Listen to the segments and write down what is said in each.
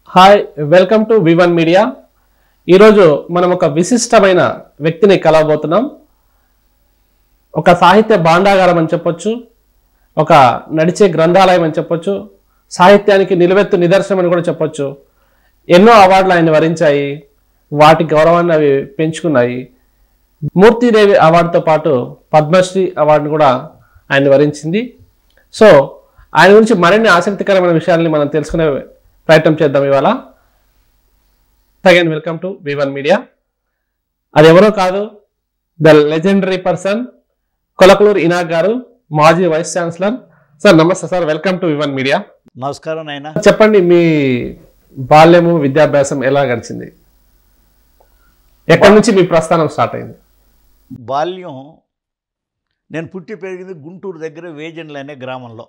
Hi welcome to Vivan media ఈరోజు మనం ఒక విశిష్టమైన వ్యక్తిని కలవబోతున్నాం ఒక సాహిత్య భాండాగారం అని చెప్పొచ్చు ఒక నడిచే గ్రంథాలయం అని చెప్పొచ్చు సాహిత్యానికి నిలువెత్తు నిదర్శనం అని కూడా చెప్పొచ్చు ఎన్నో అవార్డులు ఆయన వరించాయి వాటి గౌరవాన్ని అవి పెంచుకున్నాయి మూర్తిదేవి అవార్డుతో పాటు పద్మశ్రీ అవార్డును కూడా ఆయన వరించింది సో ఆయన గురించి మరిన్ని ఆసక్తికరమైన విషయాల్ని మనం తెలుసుకునే ప్రయత్నం చేద్దాం ఇవాళ again welcome to one media అది ఎవరో కాదు the legendary person Kolakaluri Enoch గారు మాజీ వైస్ ఛాన్సలర్ సార్ నమస్తే sir welcome to one media నమస్కారం నాయన చెప్పండి మీ బాల్యము విద్యాభ్యాసం ఎలా గడిచింది ఎక్కడి నుంచి మీ ప్రస్థానం స్టార్ట్ అయింది బాల్యం నేను పుట్టి పెరిగింది గుంటూరు దగ్గర వేజెండ్లు అనే గ్రామంలో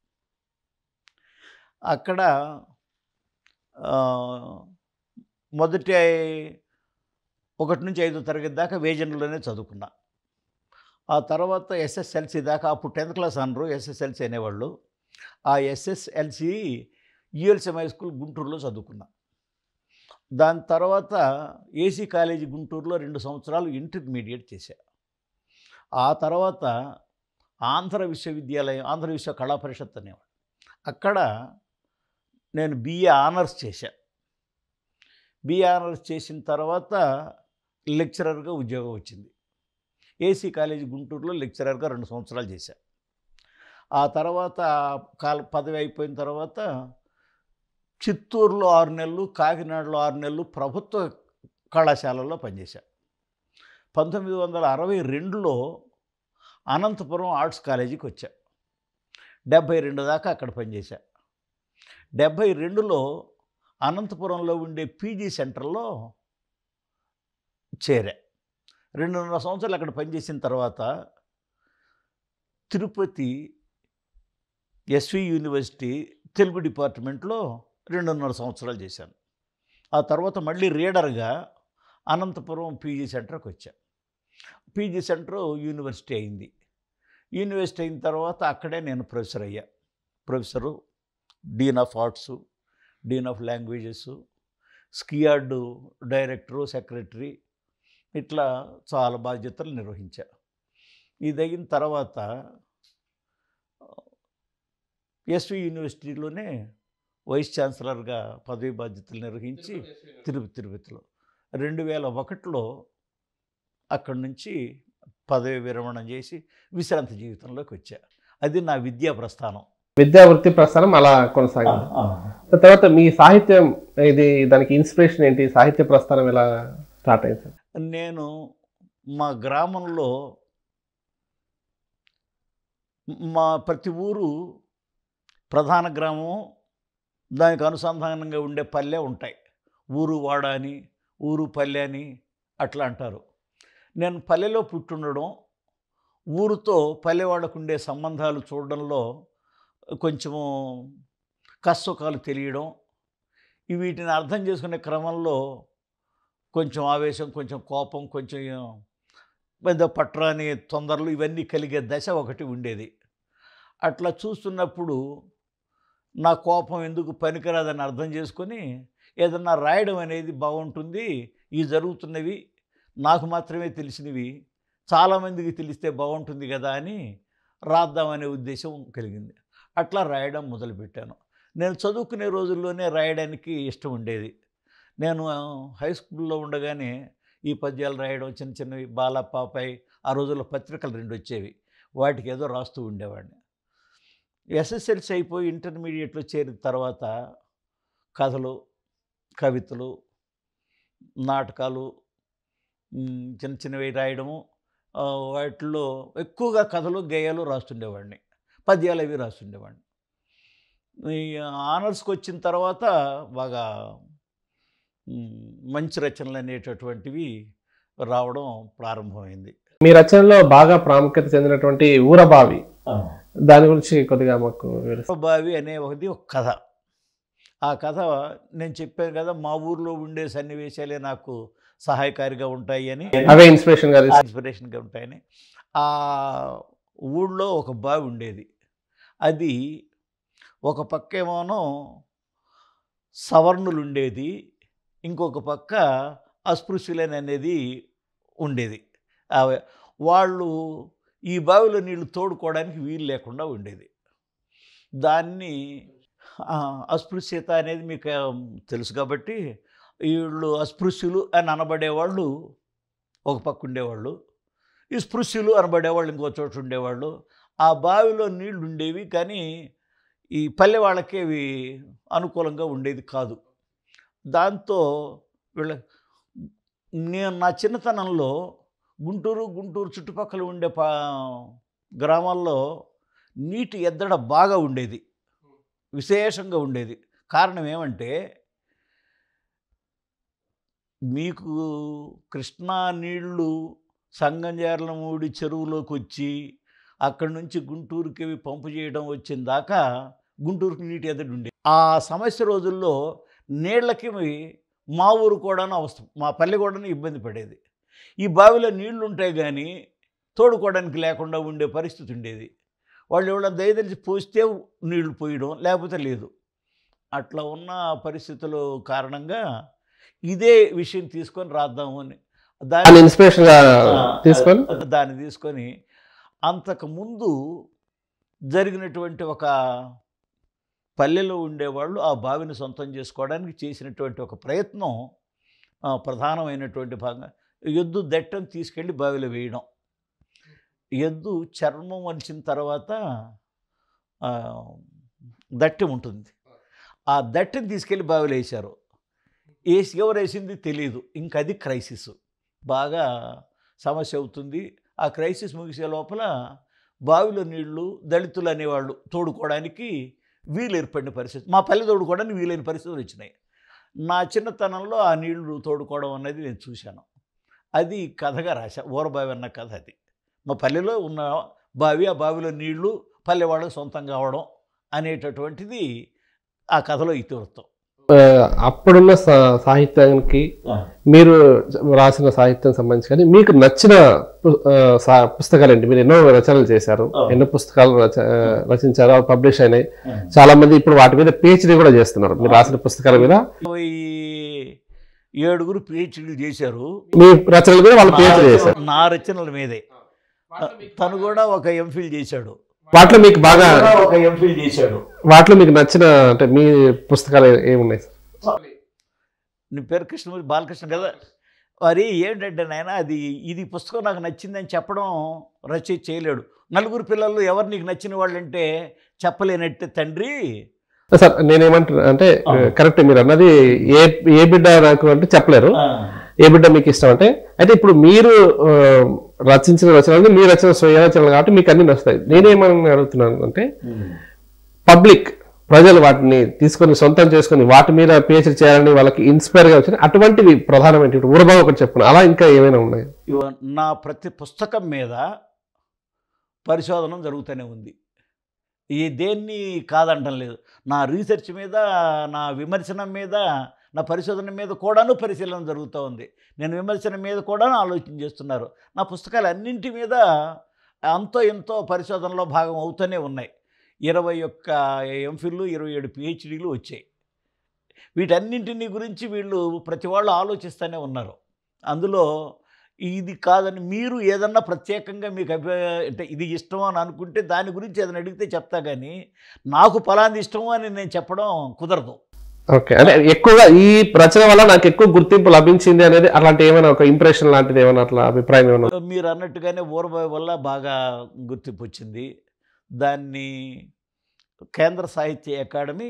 అక్కడ ఆ, మొదటి ఒకటి నుంచి ఐదో తరగతి దాకా వేజెండ్లోనే చదువుకున్నా ఆ తర్వాత ఎస్ఎస్ఎల్సి దాకా అప్పుడు టెన్త్ క్లాస్ అనరు ఎస్ఎస్ఎల్సి అనేవాళ్ళు ఆ ఎస్ఎస్ఎల్సి యుఎల్సిఎం హై స్కూల్ గుంటూరులో చదువుకున్నా దాని తర్వాత ఏసీ కాలేజీ గుంటూరులో రెండు సంవత్సరాలు ఇంటర్మీడియట్ చేశా ఆ తర్వాత ఆంధ్ర విశ్వవిద్యాలయం ఆంధ్ర విశ్వ కళా పరిషత్ అనేవాడు అక్కడ నేను బిఏ ఆనర్స్ చేశా బిఏ ఆనర్స్ చేసిన తర్వాత లెక్చరర్గా ఉద్యోగం వచ్చింది ఏసీ కాలేజీ గుంటూరులో లెక్చరర్గా రెండు సంవత్సరాలు చేశా ఆ తర్వాత కాల పదవి అయిపోయిన తర్వాత చిత్తూరులో ఆరు నెలలు కాకినాడలో ఆరు నెలలు ప్రభుత్వ కళాశాలల్లో పనిచేశా పంతొమ్మిది వందల అరవై రెండులో అనంతపురం ఆర్ట్స్ కాలేజీకి వచ్చా డెబ్భై రెండు దాకా అక్కడ పనిచేశా డెబ్భై రెండులో అనంతపురంలో ఉండే పీజీ సెంటర్లో చేరా రెండున్నర సంవత్సరాలు అక్కడ పనిచేసిన తర్వాత తిరుపతి ఎస్వి యూనివర్సిటీ తెలుగు డిపార్ట్మెంట్లో రెండున్నర సంవత్సరాలు చేశాను ఆ తర్వాత మళ్ళీ రీడర్గా అనంతపురం పీజీ సెంటర్కి వచ్చా పీజీ సెంటర్ యూనివర్సిటీ అయింది యూనివర్సిటీ అయిన తర్వాత అక్కడే నేను ప్రొఫెసర్ అయ్యా professor dean of arts dean of languages స్కియార్డు డైరెక్టరు సెక్రటరీ ఇట్లా చాలా బాధ్యతలు నిర్వహించా ఇది అయిన తర్వాత ఎస్వి యూనివర్సిటీలోనే వైస్ ఛాన్సలర్గా పదవి బాధ్యతలు నిర్వహించి తిరుపతి తిరుపతిలో రెండు వేల ఒకటిలో అక్కడి నుంచి పదవి విరమణ చేసి విశ్రాంతి జీవితంలోకి వచ్చా అది నా విద్యా ప్రస్థానం విద్యా వృత్తి ప్రస్థానం అలా కొనసాగింది తర్వాత మీ సాహిత్యం ఇది దానికి ఇన్స్పిరేషన్ ఏంటి సాహిత్య ప్రస్థానం ఎలా స్టార్ట్ అయింది సార్ నేను మా గ్రామంలో మా ప్రతి ఊరు ప్రధాన గ్రామం దానికి అనుసంధానంగా ఉండే పల్లె ఉంటాయి ఊరు వాడ అని ఊరు పల్లె అని అట్లా అంటారు నేను పల్లెలో పుట్టుండడం ఊరుతో పల్లెవాడకు ఉండే సంబంధాలు చూడడంలో కొంచెము కష్టసుఖాలు తెలియడం ఈ వీటిని అర్థం చేసుకునే క్రమంలో కొంచెం ఆవేశం కొంచెం కోపం కొంచెం పెద్ద పట్రాని తొందరలు ఇవన్నీ కలిగే దశ ఒకటి ఉండేది అట్లా చూస్తున్నప్పుడు నా కోపం ఎందుకు పనికిరాదని అర్థం చేసుకొని ఏదన్నా రాయడం అనేది బాగుంటుంది ఈ జరుగుతున్నవి నాకు మాత్రమే తెలిసినవి చాలామందికి తెలిస్తే బాగుంటుంది కదా అని రాద్దామనే ఉద్దేశం కలిగింది అట్లా రాయడం మొదలుపెట్టాను నేను చదువుకునే రోజుల్లోనే రాయడానికి ఇష్టం ఉండేది నేను హై స్కూల్లో ఉండగానే ఈ పద్యాలు రాయడం చిన్న చిన్నవి బాల పాపాయ్ ఆ రోజుల్లో పత్రికలు రెండు వచ్చేవి వాటికి ఏదో రాస్తూ ఉండేవాడిని ఎస్ఎస్ఎల్సి అయిపోయి ఇంటర్మీడియట్లో చేరిన తర్వాత కథలు కవితలు నాటకాలు మ్, చిన్న చిన్నవి రాయడము ఆ, వాటిల్లో ఎక్కువగా కథలు గేయాలు రాస్తుండేవాడిని పద్యాలు అవి రాస్తుండేవాడిని ఈ ఆనర్స్కి వచ్చిన తర్వాత బాగా మ్, మంచి రచనలు అనేటటువంటివి రావడం ప్రారంభమైంది మీ రచనలో బాగా ప్రాముఖ్యత చెందినటువంటి ఊరబావి దాని గురించి కొద్దిగా మాకు వివరిస్తారు బావి అనే ఒకటి ఒక కథ ఆ కథ నేను చెప్పాను కదా మా ఊర్లో ఉండే సన్నివేశాలే నాకు సహాయకారిగా ఉంటాయి అని అవే ఇన్స్పిరేషన్ గా తీసుకు- ఇన్స్పిరేషన్గా ఉంటాయని ఆ ఊళ్ళో ఒక బావి ఉండేది అది ఒక పక్కేమోనో సవర్ణులు ఉండేది ఇంకొక పక్క అస్పృశ్యులని అనేది ఉండేది ఆ వాళ్ళు ఈ బావిలో నీళ్లు తోడుకోవడానికి వీలు లేకుండా ఉండేది దాన్ని ఆ, అస్పృశ్యత అనేది మీకు ఆ, తెలుసు కాబట్టి వీళ్ళు అస్పృశ్యులు అని అనబడేవాళ్ళు ఒక పక్క ఉండేవాళ్ళు ఈ స్పృశ్యులు అనబడేవాళ్ళు ఇంకో చోట ఉండేవాళ్ళు ఆ బావిలో నీళ్లు ఉండేవి కానీ ఈ పల్లె వాళ్ళకి అవి అనుకూలంగా ఉండేది కాదు దాంతో వీళ్ళ నేను నా చిన్నతనంలో గుంటూరు గుంటూరు చుట్టుపక్కల ఉండే పా గ్రామాల్లో నీటి ఎద్దడ బాగా ఉండేది విశేషంగా ఉండేది కారణం ఏమంటే మీకు కృష్ణా నీళ్లు సంగంజార్లమూడి చెరువులోకి వచ్చి అక్కడి నుంచి గుంటూరుకి అవి పంపు చేయడం వచ్చిన దాకా గుంటూరుకి నీటి ఎద్దడి ఉండేది ఆ సమస్య రోజుల్లో నీళ్ళకి మా ఊరు కూడా అవసరం మా పల్లె కూడా ఇబ్బంది పడేది ఈ బావిలో నీళ్లు ఉంటాయి కానీ తోడుకోవడానికి లేకుండా ఉండే పరిస్థితి ఉండేది వాళ్ళు ఎవరైనా దయదలిచి పోస్తే నీళ్లు పోయడం లేకపోతే లేదు అట్లా ఉన్న పరిస్థితుల కారణంగా ఇదే విషయం తీసుకొని రాద్దాము అని దాన్ని దాన్ని ఇన్స్పిరేషన్ గా తీసుకొని దాన్ని తీసుకొని అంతకు ముందు జరిగినటువంటి ఒక పల్లెలో ఉండేవాళ్ళు ఆ బావిని సొంతం చేసుకోవడానికి చేసినటువంటి ఒక ప్రయత్నం ఆ, ప్రధానమైనటువంటి భాగంగా ఎద్దు దట్టను తీసుకెళ్ళి బావిలో వేయడం ఎద్దు చర్మం వలిచిన తర్వాత ఆ, దట్టె ఉంటుంది ఆ దట్టెని తీసుకెళ్ళి బావిలో వేశారు వేసి ఎవరు వేసింది తెలియదు ఇంక అది క్రైసిస్ బాగా సమస్య అవుతుంది ఆ క్రైసిస్ ముగిసే లోపల బావిలో నీళ్లు దళితులు అనేవాళ్ళు తోడుకోవడానికి వీలు ఏర్పడిన పరిస్థితి మా పల్లె తోడుకోవడానికి వీలైన పరిస్థితులు వచ్చినాయి నా చిన్నతనంలో ఆ నీళ్లు తోడుకోవడం అనేది నేను చూశాను అది కథగా రాశా ఊరబావి అన్న కథ అది మా పల్లెలో ఉన్న బావి ఆ బావిలో నీళ్లు పల్లె వాళ్ళకి సొంతం కావడం అనేటటువంటిది ఆ కథలో ఇతివృత్తం ఆ, అప్పుడున్న సా- సాహిత్యానికి మీరు రాసిన సాహిత్యం సంబంధించి కానీ మీకు నచ్చిన పు- ఆ, సా- పుస్తకాలు ఏంటి మీరు ఎన్నో రచనలు చేశారు అవును. ఎన్నో పుస్తకాలు రచ ఆ, రచించారు అవి పబ్లిష్ అయినాయి చాలా మంది ఇప్పుడు వాటి మీద పిహెచ్డి కూడా చేస్తున్నారు మీరు రాసిన పుస్తకాల మీద ఇరవై ఏడుగురు పిహెచ్డీలు చేశారు మీ రచనలు కూడా వాళ్ళు పిహెచ్డి చేశారు నా రచనల మీదే తను కూడా ఒక ఎంఫిల్ చేశాడు వాటిలో మీకు బాగా కూడా ఒక ఎంఫిల్ చేశాడు వాటిలో మీకు నచ్చిన అంటే మీ పుస్తకాలు ఏ- ఏమున్నాయి సార్ నీ పేరు కృష్ణమూర్తి బాలకృష్ణ కదా మరి ఏంటంటే నాయన అది ఇది పుస్తకం నాకు నచ్చిందని చెప్పడం రచయిత చేయలేడు నలుగురు పిల్లలు ఎవరు నీకు నచ్చిన వాళ్ళంటే చెప్పలేనట్టే తండ్రి సార్ నేనేమంటున్నా అంటే ఆ. కరెక్ట్ మీరు అన్నది ఏ ఏ బిడ్డ నాకు అంటే చెప్పలేరు ఏ బిడ్డ మీకు ఇష్టం అంటే అయితే ఇప్పుడు మీరు ఆ, రచించిన రచనలు మీ రచన స్వయ రచనలు కాబట్టి మీకు అన్ని నచ్చుతాయి నేనేమని అడుగుతున్నాను అంటే పబ్లిక్ ప్రజలు వాటిని తీసుకొని సొంతం చేసుకొని వాటి మీద పిహెచ్డి చేయాలని వాళ్ళకి ఇన్స్పైర్ గా వచ్చిన అటువంటివి ప్రధానమైన ఇప్పుడు ఊరబాబు ఒకటి చెప్పుకున్నా అలా ఇంకా ఏమైనా ఉన్నాయి ఇవ- నా ప్రతి పుస్తకం మీద పరిశోధన జరుగుతూనే ఉంది ఈ దేన్ని కాదంటం లేదు నా రీసెర్చ్ మీద నా విమర్శన మీద నా పరిశోధన మీద కూడాను పరిశీలన జరుగుతూ ఉంది నేను విమర్శన మీద కూడా ఆలోచన చేస్తున్నారు నా పుస్తకాలు అన్నింటి మీద అంతో ఎంతో పరిశోధనలో భాగం అవుతూనే ఉన్నాయి ఇరవై ఒక్క ఎంఫిల్లు ఇరవై ఏడు పిహెచ్డీలు వచ్చాయి వీటన్నింటినీ గురించి వీళ్ళు ప్రతి వాళ్ళు ఆలోచిస్తూనే ఉన్నారు అందులో ఇది కాదని మీరు ఏదన్నా ప్రత్యేకంగా మీకు అభి అంటే ఇది ఇష్టం అని అనుకుంటే దాని గురించి ఏదైనా అడిగితే చెప్తా కానీ నాకు ఫలాంది ఇష్టం అని నేను చెప్పడం కుదరదు ఓకే అంటే ఎక్కువగా ఈ రచన వల్ల నాకు ఎక్కువ గుర్తింపు లభించింది అనేది అలాంటి ఏమైనా ఒక ఇంప్రెషన్ లాంటిది ఏమైనా అట్లా అభిప్రాయం ఏమైనా మీరు అన్నట్టుగానే ఊరబాయి వల్ల బాగా గుర్తింపు వచ్చింది దాన్ని కేంద్ర సాహిత్య అకాడమీ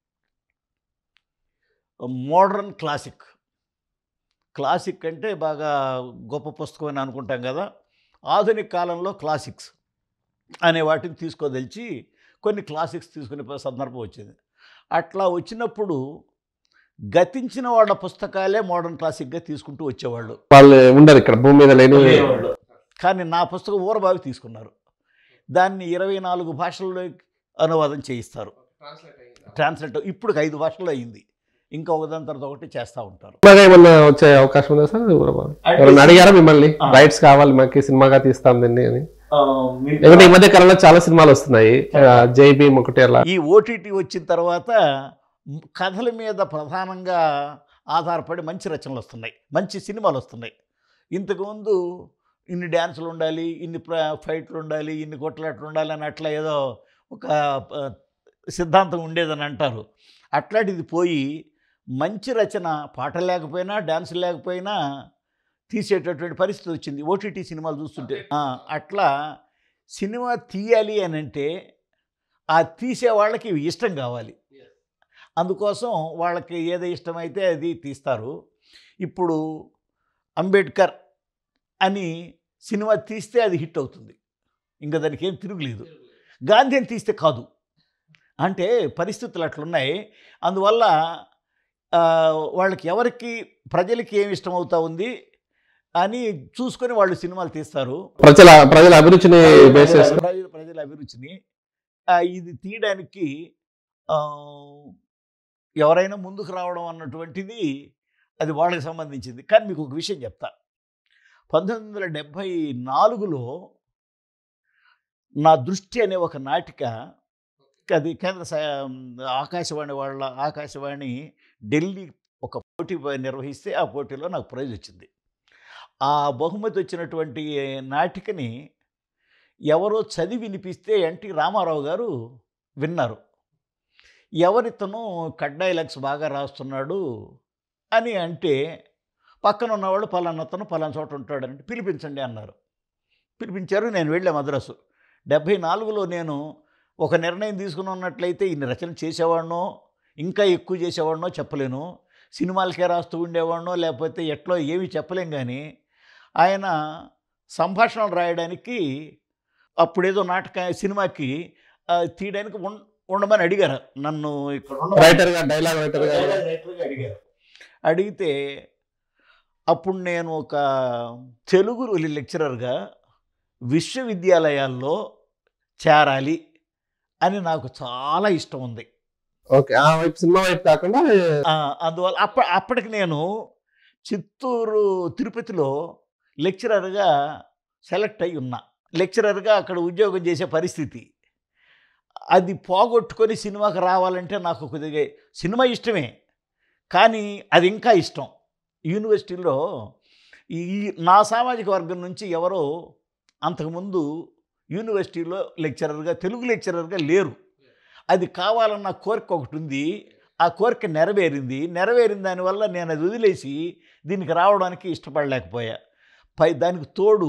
మోడర్న్ క్లాసిక్ క్లాసిక్ అంటే బాగా గొప్ప పుస్తకం అని అనుకుంటాం కదా ఆధునిక కాలంలో క్లాసిక్స్ అనే వాటిని తీసుకోదలిచి కొన్ని క్లాసిక్స్ తీసుకునే సందర్భం వచ్చింది అట్లా వచ్చినప్పుడు గతించిన వాళ్ళ పుస్తకాలే మోడర్న్ క్లాసిక్గా తీసుకుంటూ వచ్చేవాళ్ళు వాళ్ళు ఉండరు ఇక్కడ భూమి మీద లేని ఉండేవాళ్ళు. కానీ నా పుస్తకం ఊరబావి తీసుకున్నారు దాన్ని ఇరవై నాలుగు భాషల్లో అనువాదం చేయిస్తారు ట్రాన్స్లేట్ ఇప్పుడు ఐదు భాషల్లో అయింది ఇంకా ఒకదాని తర్వాత ఒకటి చేస్తూ ఉంటారు సినిమాగా ఏమన్నా వచ్చే అవకాశం ఉందా సార్ ఊరబాబు ఎవరైనా అడిగారా మిమ్మల్ని ఆ. రైట్స్ కావాలి మాకు సినిమాగా తీస్తాం దీన్ని అని ఎందుకంటే ఈ మధ్య కాలంలో చాలా సినిమాలు వస్తున్నాయి జై భీమ్ ఒకటి అలా ఈ ఓటీటీ వచ్చిన తర్వాత మ్, కథల మీద ప్రధానంగా ఆధారపడి మంచి రచనలు వస్తున్నాయి మంచి సినిమాలు వస్తున్నాయి ఇంతకుముందు ఇన్ని డ్యాన్సులు ఉండాలి ఇన్ని ప్ర- ఫైట్లు ఉండాలి ఇన్ని కొట్లాట్లు ఉండాలి అని అట్లా ఏదో ఒక ఆ, సిద్ధాంతం ఉండేదని అంటారు అట్లాంటిది పోయి మంచి రచన పాటలు లేకపోయినా డ్యాన్సులు లేకపోయినా తీసేటటువంటి పరిస్థితి వచ్చింది ఓటీటీ సినిమాలు చూస్తుంటే ఆ, అట్లా సినిమా తీయాలి అని అంటే ఆ తీసే వాళ్ళకి ఇవి ఇష్టం కావాలి అందుకోసం వాళ్ళకి ఏది ఇష్టమైతే అది తీస్తారు ఇప్పుడు అంబేద్కర్ అని సినిమా తీస్తే అది హిట్ అవుతుంది ఇంకా దానికి ఏం తిరుగులేదు గాంధీని తీస్తే కాదు అంటే పరిస్థితులు అట్లున్నాయి అందువల్ల ఆ, వాళ్ళకి ఎవరికి ప్రజలకి ఏమి ఇష్టం అవుతా ఉంది అని చూసుకొని వాళ్ళు సినిమాలు తీస్తారు ప్రజల ప్రజల అభిరుచిని బేస్ ప్రజల చేసుకుని ప్రజల- ప్రజల అభిరుచిని ఆ, ఇది తీయడానికి ఆ, ఎవరైనా ముందుకు రావడం అన్నటువంటిది అది వాళ్ళకి సంబంధించింది కానీ మీకు ఒక విషయం చెప్తా పంతొమ్మిది వందల డెబ్భై నాలుగులో నా దృష్టి అనే ఒక నాటిక అది కేంద్ర స- ఆకాశవాణి వాళ్ళ ఆకాశవాణి ఢిల్లీ ఒక పోటీ నిర్వహిస్తే ఆ పోటీలో నాకు ప్రైజ్ వచ్చింది ఆ బహుమతి వచ్చినటువంటి నాటికని ఎవరో చదివి వినిపిస్తే ఎన్టీ రామారావు గారు విన్నారు ఎవరితను కట్ డైలాగ్స్ బాగా రాస్తున్నాడు అని అంటే పక్కన ఉన్నవాళ్ళు పలానతను పలానా చోట ఉంటాడని పిలిపించండి అన్నారు పిలిపించారు నేను వెళ్ళే మద్రాసు డెబ్భై నాలుగులో నేను ఒక నిర్ణయం తీసుకుని ఉన్నట్లయితే ఇన్ని రచన చేసేవాడినో ఇంకా ఎక్కువ చేసేవాడినో చెప్పలేను సినిమాలకే రాస్తూ ఉండేవాడినో లేకపోతే ఎట్లో ఏమీ చెప్పలేం కానీ ఆయన సంభాషణలు రాయడానికి అప్పుడేదో నాటక సినిమాకి ఆ, తీయడానికి ఉన్- ఉండమని అడిగారు నన్ను ఇక్కడ ఉండమని రైటర్ గా డైలాగ్ రైటర్ గా రైటర్గా అడిగారు అడిగితే అప్పుడు నేను ఒక తెలుగు లెక్చరర్గా విశ్వవిద్యాలయాల్లో చేరాలి అని నాకు చాలా ఇష్టం ఉంది ఓకే ఆ వైపు సినిమా వైపు కాకుండా ఆ, అందువల్ల అప్ప అప్పటికి నేను చిత్తూరు తిరుపతిలో లెక్చరర్గా సెలెక్ట్ అయి ఉన్నా లెక్చరర్గా అక్కడ ఉద్యోగం చేసే పరిస్థితి అది పోగొట్టుకొని సినిమాకి రావాలంటే నాకు కొద్దిగా సినిమా ఇష్టమే కానీ అది ఇంకా ఇష్టం యూనివర్సిటీలో ఈ నా సామాజిక వర్గం నుంచి ఎవరో అంతకుముందు యూనివర్సిటీలో లెక్చరర్గా తెలుగు లెక్చరర్గా లేరు అది కావాలన్న కోరిక ఒకటి ఉంది ఆ కోరిక నెరవేరింది నెరవేరిన దానివల్ల నేను అది వదిలేసి దీనికి రావడానికి ఇష్టపడలేకపోయా పై దానికి తోడు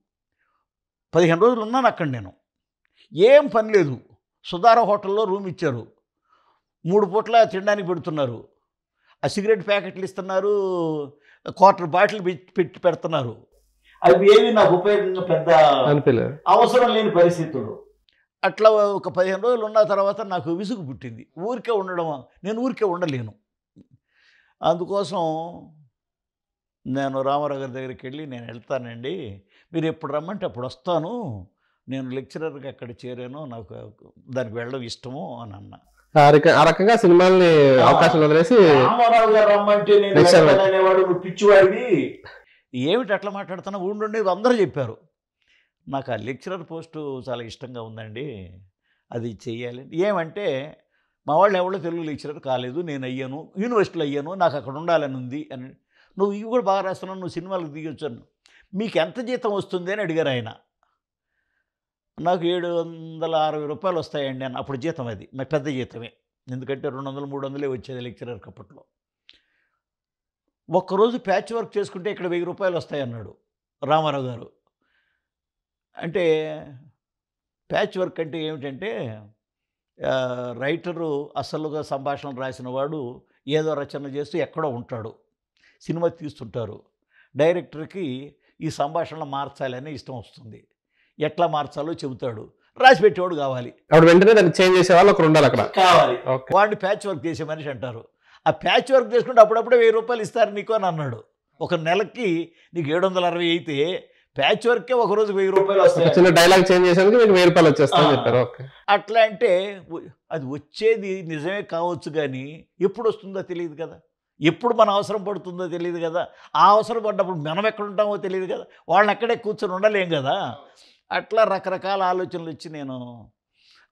పదిహేను రోజులు ఉన్నాను అక్కడ నేను ఏం పని లేదు సుధార హోటల్లో రూమ్ ఇచ్చారు మూడు పూట్ల తినడానికి పెడుతున్నారు ఆ సిగరెట్ ప్యాకెట్లు ఇస్తున్నారు క్వార్టర్ బాటిల్ పెట్టి పెట్టి పెడుతున్నారు అవి ఏవి నాకు ఉపయోగంగా పెద్ద అనిపించలేదు అవసరం లేని పరిస్థితులు అట్లా ఒక పదిహేను రోజులు ఉన్న తర్వాత నాకు విసుగు పుట్టింది ఊరికే ఉండడం నేను ఊరికే ఉండలేను అందుకోసం నేను రామారావు గారి దగ్గరికి వెళ్ళి నేను వెళ్తానండి మీరు ఎప్పుడు రమ్మంటే అప్పుడు వస్తాను నేను లెక్చరర్గా అక్కడ చేరాను నాకు దానికి వెళ్ళడం ఇష్టము అని అన్నా ఆ రక- ఆ రకంగా సినిమాల్ని అవకాశం వదిలేసి రామారావు గారు రమ్మంటే నేను Lecturer. వెళ్తాననేవాడు నువ్వు పిచ్చివాడివి ఏమిటి అట్లా మాట్లాడుతున్నా ఊండుండేది అందరూ చెప్పారు నాకు ఆ లెక్చరర్ పోస్టు చాలా ఇష్టంగా ఉందండి అది చెయ్యాలి ఏమంటే మా వాళ్ళు ఎవరో తెలుగు లెక్చరర్ కాలేదు నేను అయ్యాను యూనివర్సిటీలో అయ్యాను నాకు అక్కడ ఉండాలని ఉంది అని నువ్వు ఇవి కూడా బాగా రాస్తున్నావు నువ్వు సినిమాలకు దిగొచ్చు అన్న మీకు ఎంత జీతం వస్తుంది అని అడిగారు ఆయన నాకు ఏడు వందల అరవై రూపాయలు వస్తాయండి అని అప్పుడు జీతం అది మా పెద్ద జీతమే ఎందుకంటే రెండు వందలు మూడు వందలే వచ్చేది లెక్చరర్కి అప్పట్లో ఒక్కరోజు ప్యాచ్ వర్క్ చేసుకుంటే ఇక్కడ వెయ్యి రూపాయలు వస్తాయి అన్నాడు రామారావు గారు అంటే ప్యాచ్ వర్క్ అంటే ఏమిటంటే ఆ, రైటరు అసలుగా సంభాషణ రాసిన వాడు ఏదో రచన చేస్తూ ఎక్కడో ఉంటాడు సినిమా తీస్తుంటారు డైరెక్టర్కి ఈ సంభాషణ మార్చాలని ఇష్టం వస్తుంది ఎట్లా మార్చాలో చెబుతాడు రాసి పెట్టేవాడు కావాలి అప్పుడు వెంటనే దాన్ని చేంజ్ చేసే వాళ్ళు ఒకరు ఉండాలి అక్కడ కావాలి ఓకే వాడిని ప్యాచ్ వర్క్ చేసే మనిషి అంటారు ఆ ప్యాచ్ వర్క్ చేసుకుంటే అప్పుడప్పుడే వెయ్యి రూపాయలు ఇస్తారు నీకు అని అన్నాడు ఒక నెలకి నీకు ఏడు వందల అరవై అయితే ప్యాచ్ వర్కే ఒక రోజు వెయ్యి రూపాయలు ఒక వస్తాయి చిన్న డైలాగ్ చేంజ్ చేసేందుకు మీకు వెయ్యి రూపాయలు వచ్చేస్తాయని ఆ. చెప్పారు ఓకే అట్లా అంటే వ- అది వచ్చేది నిజమే కావచ్చు కానీ ఎప్పుడు వస్తుందో తెలియదు కదా ఎప్పుడు మన అవసరం పడుతుందో తెలియదు కదా ఆ అవసరం పడ్డప్పుడు మనం ఎక్కడ ఉంటామో తెలియదు కదా వాళ్ళని అక్కడే కూర్చొని ఉండలేం కదా అట్లా రకరకాల ఆలోచనలు వచ్చి నేను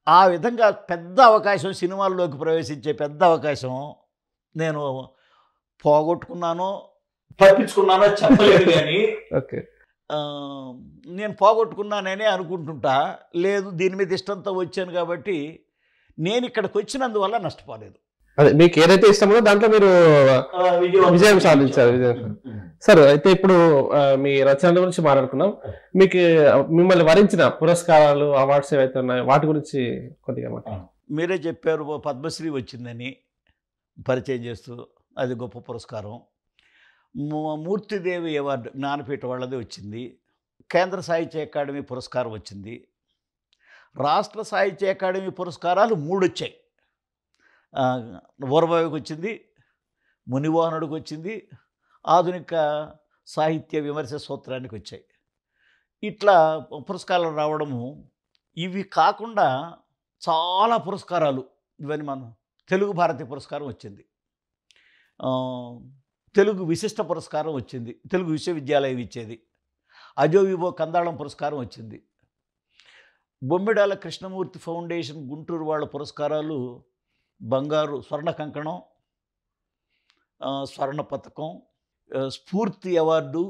ఆ విధంగా పెద్ద అవకాశం సినిమాల్లోకి ప్రవేశించే పెద్ద అవకాశం నేను పోగొట్టుకున్నానో తప్పించుకున్నానో చెప్పలేదు కానీ ఓకే ఆ, నేను పోగొట్టుకున్నాననే అనుకుంటుంటా లేదు దీని మీద ఇష్టంతో వచ్చాను కాబట్టి నేను ఇక్కడికి వచ్చినందువల్ల నష్టపోలేదు అదే మీకు ఏదైతే ఇష్టమో దాంట్లో మీరు విజయం సాధించారు విజయం సార్ అయితే ఇప్పుడు ఆ, మీ రచనల గురించి మాట్లాడుకున్నాం మీకు ఆ, మిమ్మల్ని వరించిన పురస్కారాలు అవార్డ్స్ ఏవైతే ఉన్నాయో వాటి గురించి కొద్దిగా మాట్లాడండి. మీరే చెప్పారు ఓ పద్మశ్రీ వచ్చిందని పరిచయం చేస్తూ అది గొప్ప పురస్కారం మూ- మూర్తిదేవి అవార్డు జ్ఞానపీఠ వాళ్ళది వచ్చింది కేంద్ర సాహిత్య అకాడమీ పురస్కారం వచ్చింది రాష్ట్ర సాహిత్య అకాడమీ పురస్కారాలు మూడు వచ్చాయి ఆ, ఊరబావికి వచ్చింది మునివాహనుడికి వచ్చింది ఆధునిక సాహిత్య విమర్శ సూత్రానికి వచ్చాయి ఇట్లా పురస్కారాలు రావడము ఇవి కాకుండా చాలా పురస్కారాలు ఇవన్నీ మనం తెలుగు భారతి పురస్కారం వచ్చింది ఆ, తెలుగు విశిష్ట పురస్కారం వచ్చింది తెలుగు విశ్వవిద్యాలయం ఇచ్చేది అజో వివో కందాళం పురస్కారం వచ్చింది బొమ్మిడాల కృష్ణమూర్తి ఫౌండేషన్ గుంటూరు వాళ్ళ పురస్కారాలు బంగారు స్వర్ణ కంకణం ఆ, స్వర్ణ పథకం ఆ, స్ఫూర్తి అవార్డు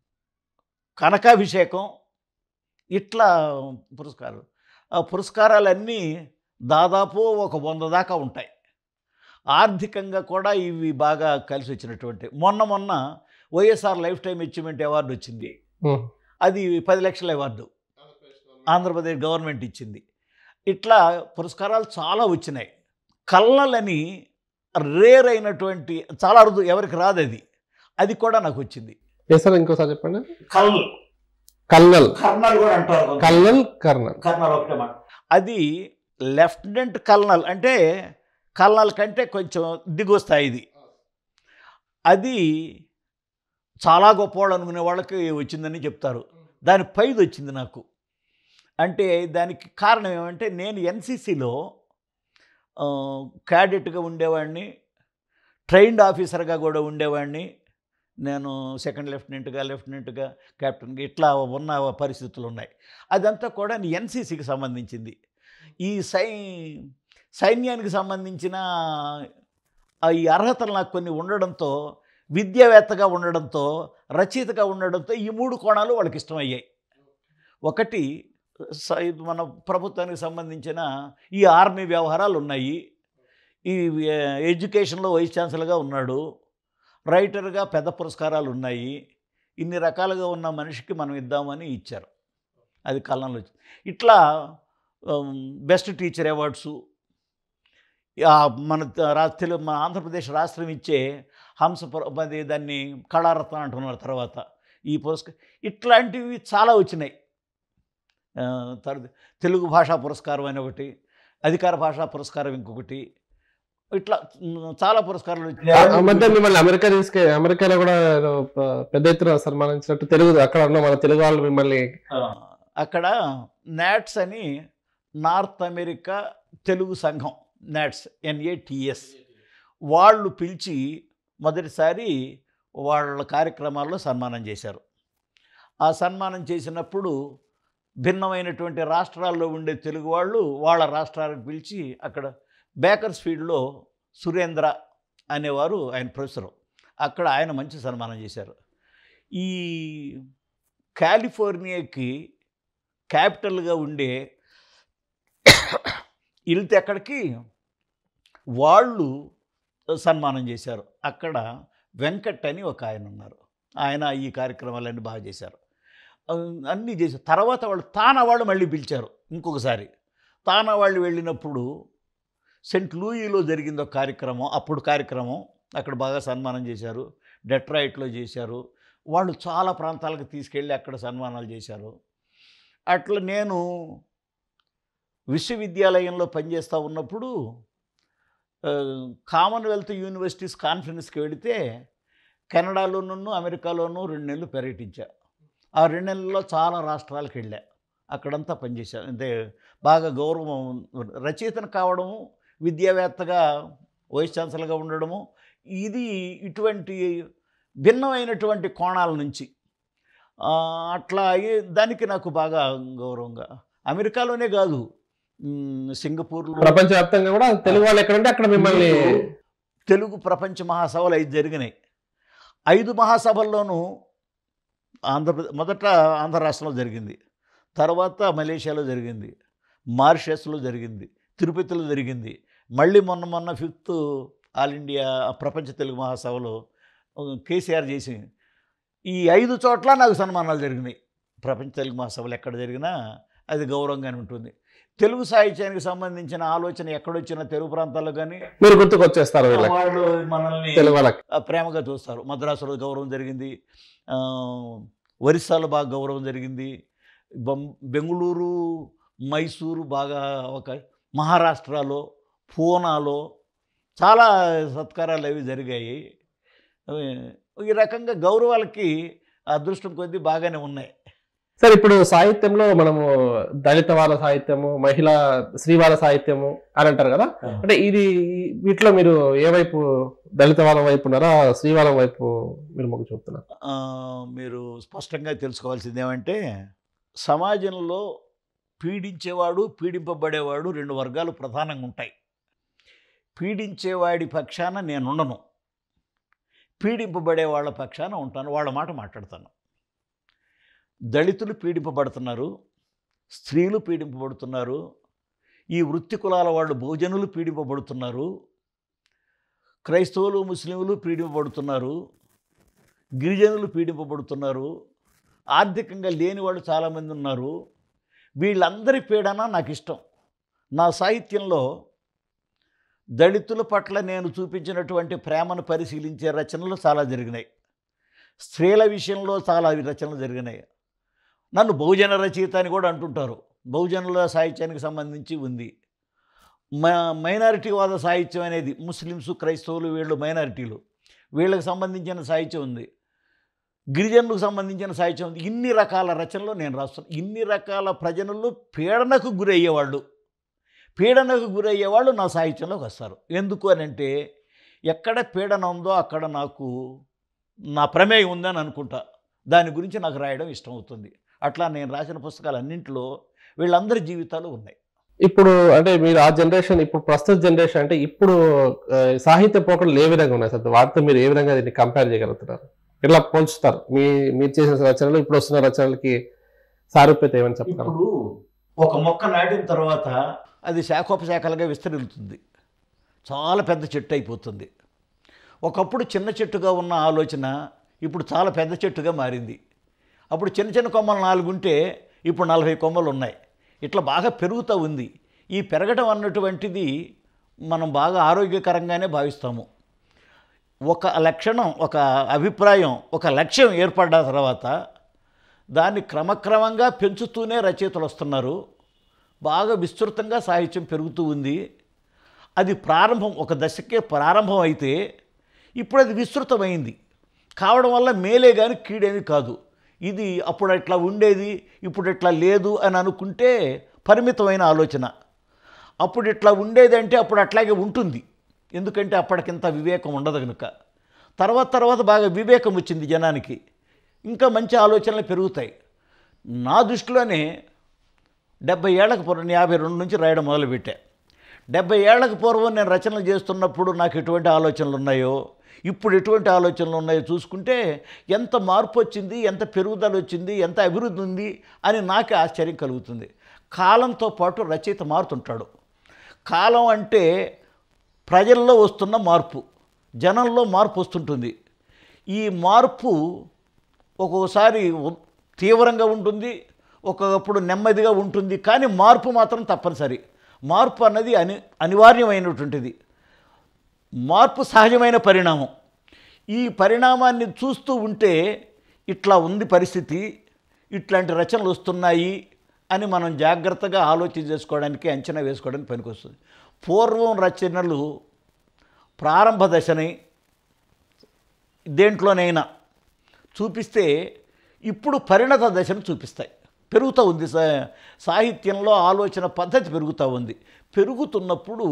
కనకాభిషేకం ఇట్లా పురస్కారాలు ఆ పురస్కారాలన్నీ దాదాపు ఒక వంద దాకా ఉంటాయి ఆర్థికంగా కూడా ఇవి బాగా కలిసి వచ్చినటువంటి మొన్న మొన్న YSR life time achievement award వచ్చింది ఉమ్. అది పది లక్షల అవార్డు ఆంధ్రప్రదేశ్ గవర్నమెంట్ ఇచ్చింది ఇట్లా పురస్కారాలు చాలా వచ్చినాయి కళ్ళలని రేర్ అయినటువంటి చాలా అరుదు ఎవరికి రాదు అది అది కూడా నాకు వచ్చింది ఏ సార్ ఇంకోసారి చెప్పండి కళ్ళు కల్నల్ కర్నల్ కూడా అంటారు కల్నల్ కర్నల్ కర్నల్ ఒకటే మాట అది లెఫ్టినెంట్ కల్నల్ అంటే కల్నల్ కంటే కొంచెం దిగువ స్థాయిది అది చాలా గొప్పవాళ్ళు అనుకునే వాళ్ళకి వచ్చిందని చెప్తారు దాని పైది వచ్చింది నాకు అంటే దానికి కారణం ఏమంటే నేను ఎన్సీసీలో క్యాడెట్గా ఉండేవాడిని ట్రైన్డ్ ఆఫీసర్గా కూడా ఉండేవాడిని నేను సెకండ్ లెఫ్టినెంట్గా లెఫ్టినెంట్గా కెప్టెన్గా ఇట్లా ఉన్న పరిస్థితులు ఉన్నాయి అదంతా కూడా ఎన్సీసీకి సంబంధించింది ఈ సై సైన్యానికి సంబంధించిన ఆ ఈ అర్హతలు నాకు కొన్ని ఉండడంతో విద్యావేత్తగా ఉండడంతో రచయితగా ఉండడంతో ఈ మూడు కోణాలు వాళ్ళకి ఇష్టమయ్యాయి ఒకటి స- ఇది మన ప్రభుత్వానికి సంబంధించిన ఈ ఆర్మీ వ్యవహారాలు ఉన్నాయి ఈ ఏ, ఎడ్యుకేషన్లో వైస్ ఛాన్సలర్గా ఉన్నాడు రైటర్గా పెద్ద పురస్కారాలు ఉన్నాయి ఇన్ని రకాలుగా ఉన్న మనిషికి మనం ఇద్దామని ఇచ్చారు అది కళ్ళంలో వచ్చింది ఇట్లా బెస్ట్ టీచర్ అవార్డ్సు ఆ, మన త- రా తెలుగు మన ఆంధ్రప్రదేశ్ రాష్ట్రం ఇచ్చే హంస పుర- అది దాన్ని కళారత్న అంటున్నారు తర్వాత ఈ పురస్క ఇట్లాంటివి చాలా వచ్చినాయి ఆ, తర్వా- తెలుగు భాషా పురస్కారం అని ఒకటి అధికార భాషా పురస్కారం ఇంకొకటి ఇట్లా ఉమ్, చాలా పురస్కారాలు ఆ మధ్య మిమ్మల్ని అమెరికా తీసుకే అమెరికాలో కూడా ఏదో ప- పెద్ద ఎత్తున సన్మానించినట్టు తెలుగు అక్కడ ఉన్న మన తెలుగు వాళ్ళు మిమ్మల్ని ఆ, అక్కడ నాట్స్ అని నార్త్ అమెరికా తెలుగు సంఘం నాట్స్ ఎన్ఏటిఎస్ వాళ్ళు పిలిచి మొదటిసారి వాళ్ళ కార్యక్రమాల్లో సన్మానం చేశారు ఆ సన్మానం చేసినప్పుడు భిన్నమైనటువంటి రాష్ట్రాల్లో ఉండే తెలుగు వాళ్ళు వాళ్ళ రాష్ట్రాలకు పిలిచి అక్కడ బేకర్స్ ఫీల్డ్లో సురేంద్ర అనేవారు ఆయన ప్రొఫెసరు అక్కడ ఆయన మంచి సన్మానం చేశారు ఈ కాలిఫోర్నియాకి క్యాపిటల్గా ఉండే వెళ్తే అక్కడికి వాళ్ళు సన్మానం చేశారు అక్కడ వెంకట్ అని ఒక ఆయన ఉన్నారు ఆయన ఈ కార్యక్రమాలన్నీ బాగా చేశారు ఆ, అన్నీ చేశారు తర్వాత వాళ్ళు తానా వాళ్ళు మళ్ళీ పిలిచారు ఇంకొకసారి తానా వాళ్ళు వెళ్ళినప్పుడు సెంట్ లూయిలో జరిగింది ఒక కార్యక్రమం అప్పుడు కార్యక్రమం అక్కడ బాగా సన్మానం చేశారు డెట్రాయిట్లో చేశారు వాళ్ళు చాలా ప్రాంతాలకు తీసుకెళ్ళి అక్కడ సన్మానాలు చేశారు అట్లా నేను విశ్వవిద్యాలయంలో పనిచేస్తూ ఉన్నప్పుడు ఆ, కామన్వెల్త్ యూనివర్సిటీస్ కాన్ఫరెన్స్కి వెళితే కెనడాలోనూ అమెరికాలోనూ రెండు నెలలు పర్యటించా ఆ రెండు నెలల్లో చాలా రాష్ట్రాలకు వెళ్ళా అక్కడంతా పనిచేశా అంటే బాగా గౌరవం రచయితను కావడము విద్యావేత్తగా వైస్ ఛాన్సలర్గా ఉండడము ఇది ఇటువంటి భిన్నమైనటువంటి కోణాల నుంచి ఆ, అట్లా అయ్యి దానికి నాకు బాగా గౌరవంగా అమెరికాలోనే కాదు మ్, సింగపూర్లో ప్రపంచవ్యాప్తంగా కూడా తెలుగు వాళ్ళు ఎక్కడంటే అక్కడ మిమ్మల్ని తెలుగు ప్రపంచ మహాసభలు ఐదు జరిగినాయి ఐదు మహాసభల్లోనూ ఆంధ్రప్రదేశ్ మొదట ఆంధ్ర రాష్ట్రంలో జరిగింది తర్వాత మలేషియాలో జరిగింది మారిషస్లో జరిగింది తిరుపతిలో జరిగింది మళ్ళీ మొన్న మొన్న ఫిఫ్త్ ఆల్ ఇండియా ప్రపంచ తెలుగు మహాసభలో ఆ, కేసీఆర్ చేసి ఈ ఐదు చోట్ల నాకు సన్మానాలు జరిగినాయి ప్రపంచ తెలుగు మహాసభలు ఎక్కడ జరిగినా అది గౌరవంగానే ఉంటుంది తెలుగు సాహిత్యానికి సంబంధించిన ఆలోచన ఎక్కడొచ్చినా తెలుగు ప్రాంతాల్లో కానీ మీరు గుర్తుకొచ్చేస్తారు వీళ్ళకి వాళ్ళు మనల్ని తెలుగు వాళ్ళకి ఆ, ప్రేమగా చూస్తారు మద్రాసులో గౌరవం జరిగింది ఆ, ఒరిస్సాలో బాగా గౌరవం జరిగింది బొం బెంగళూరు మైసూరు బాగా ఒక మహారాష్ట్రలో పూనాలో చాలా సత్కారాలు అవి జరిగాయి అవి ఈ రకంగా గౌరవాలకి అదృష్టం కొద్దీ బాగానే ఉన్నాయి సార్ ఇప్పుడు సాహిత్యంలో మనము దళిత వాళ్ళ సాహిత్యము మహిళా శ్రీవాల సాహిత్యము అని అంటారు కదా అంటే ఇది వీటిలో మీరు ఏ వైపు దళిత వాళ్ళ వైపు ఉన్నారా శ్రీవాళ్ళ వైపు మీరు మొగ్గు చూపుతున్నారు ఆ, మీరు స్పష్టంగా తెలుసుకోవాల్సింది ఏమంటే సమాజంలో పీడించేవాడు పీడింపబడేవాడు రెండు వర్గాలు ప్రధానంగా ఉంటాయి పీడించేవాడి పక్షాన నేను ఉండను పీడింపబడే వాళ్ళ పక్షాన ఉంటాను వాళ్ళ మాట మాట్లాడతాను దళితులు పీడింపబడుతున్నారు స్త్రీలు పీడింపబడుతున్నారు ఈ వృత్తి కులాల వాళ్ళు భోజనులు పీడింపబడుతున్నారు క్రైస్తవులు ముస్లింలు పీడింపబడుతున్నారు గిరిజనులు పీడింపబడుతున్నారు ఆర్థికంగా లేని వాళ్ళు చాలామంది ఉన్నారు వీళ్ళందరి పీడన నాకు ఇష్టం నా సాహిత్యంలో దళితుల పట్ల నేను చూపించినటువంటి ప్రేమను పరిశీలించే రచనలు చాలా జరిగినాయి స్త్రీల విషయంలో చాలా రచనలు జరిగినాయి నన్ను బహుజన రచయిత అని కూడా అంటుంటారు బహుజనుల సాహిత్యానికి సంబంధించి ఉంది మ మైనారిటీవాద సాహిత్యం అనేది ముస్లిమ్స్ క్రైస్తవులు వీళ్ళు మైనారిటీలు వీళ్ళకి సంబంధించిన సాహిత్యం ఉంది గిరిజనులకు సంబంధించిన సాహిత్యం ఉంది ఇన్ని రకాల రచనలు నేను రాస్తాను ఇన్ని రకాల ప్రజలు పీడనకు గురయ్యేవాళ్ళు పీడనకు గురయ్యేవాళ్ళు నా సాహిత్యంలోకి వస్తారు ఎందుకు అని అంటే ఎక్కడ పీడన ఉందో అక్కడ నాకు నా ప్రమేయం ఉందని అనుకుంటా దాని గురించి నాకు రాయడం ఇష్టం అవుతుంది అట్లా నేను రాసిన పుస్తకాలు అన్నింటిలో వీళ్ళందరి జీవితాలు ఉన్నాయి ఇప్పుడు అంటే మీరు ఆ జనరేషన్ ఇప్పుడు ప్రస్తుత జనరేషన్ అంటే ఇప్పుడు ఆ, సాహిత్య పోకడలు ఏ విధంగా ఉన్నాయి సార్ వాటితో మీరు ఏ విధంగా దీన్ని కంపేర్ చేయగలుగుతున్నారు ఎట్లా పోల్చుతారు మీ మీరు చేసిన రచనలు ఇప్పుడు వస్తున్న రచనలకి సారూప్యత ఏమని చెప్తారు ఇప్పుడు ఒక మొక్క నాటిన తర్వాత అది శాఖోపశాఖలుగా విస్తరిల్లుతుంది చాలా పెద్ద చెట్టు అయిపోతుంది ఒకప్పుడు చిన్న చెట్టుగా ఉన్న ఆలోచన ఇప్పుడు చాలా పెద్ద చెట్టుగా మారింది అప్పుడు చిన్న చిన్న కొమ్మలు నాలుగు ఉంటే ఇప్పుడు నలభై కొమ్మలు ఉన్నాయి ఇట్లా బాగా పెరుగుతూ ఉంది ఈ పెరగడం అన్నటువంటిది మనం బాగా ఆరోగ్యకరంగానే భావిస్తాము ఒక లక్షణం ఒక అభిప్రాయం ఒక లక్ష్యం ఏర్పడ్డ తర్వాత దాన్ని క్రమక్రమంగా పెంచుతూనే రచయితలు వస్తున్నారు బాగా విస్తృతంగా సాహిత్యం పెరుగుతూ ఉంది అది ప్రారంభం ఒక దశకే ప్రారంభం అయితే ఇప్పుడు అది విస్తృతమైంది కావడం వల్ల మేలే కానీ కీడేమి కాదు ఇది అప్పుడు అట్లా ఉండేది ఇప్పుడు ఇట్లా లేదు అని అనుకుంటే పరిమితమైన ఆలోచన అప్పుడు ఇట్లా ఉండేది అంటే అప్పుడు అట్లాగే ఉంటుంది ఎందుకంటే అప్పటికింత వివేకం ఉండదు కనుక తర్వాత తర్వాత బాగా వివేకం వచ్చింది జనానికి ఇంకా మంచి ఆలోచనలు పెరుగుతాయి నా దృష్టిలోనే డెబ్బై ఏళ్లకు పూర్వం యాభై రెండు నుంచి రాయడం మొదలుపెట్టా డెబ్బై ఏళ్లకు పూర్వం నేను రచనలు చేస్తున్నప్పుడు నాకు ఎటువంటి ఆలోచనలు ఉన్నాయో ఇప్పుడు ఎటువంటి ఆలోచనలు ఉన్నాయో చూసుకుంటే ఎంత మార్పు వచ్చింది ఎంత పెరుగుదల వచ్చింది ఎంత అభివృద్ధి ఉంది అని నాకే ఆశ్చర్యం కలుగుతుంది కాలంతో పాటు రచయిత మారుతుంటాడు కాలం అంటే ప్రజల్లో వస్తున్న మార్పు జనంలో మార్పు వస్తుంటుంది ఈ మార్పు ఒక్కొక్కసారి ఉ- తీవ్రంగా ఉంటుంది ఒక్కొక్కప్పుడు నెమ్మదిగా ఉంటుంది కానీ మార్పు మాత్రం తప్పనిసరి మార్పు అన్నది అని అనివార్యమైనటువంటిది మార్పు సహజమైన పరిణామం ఈ పరిణామాన్ని చూస్తూ ఉంటే ఇట్లా ఉంది పరిస్థితి ఇట్లాంటి రచనలు వస్తున్నాయి అని మనం జాగ్రత్తగా ఆలోచన చేసుకోవడానికి అంచనా వేసుకోవడానికి పనికొస్తుంది పూర్వం రచనలు ప్రారంభ దశని దేంట్లోనైనా చూపిస్తే ఇప్పుడు పరిణత దశను చూపిస్తాయి పెరుగుతూ ఉంది సా- సాహిత్యంలో ఆలోచన పద్ధతి పెరుగుతూ ఉంది పెరుగుతున్నప్పుడు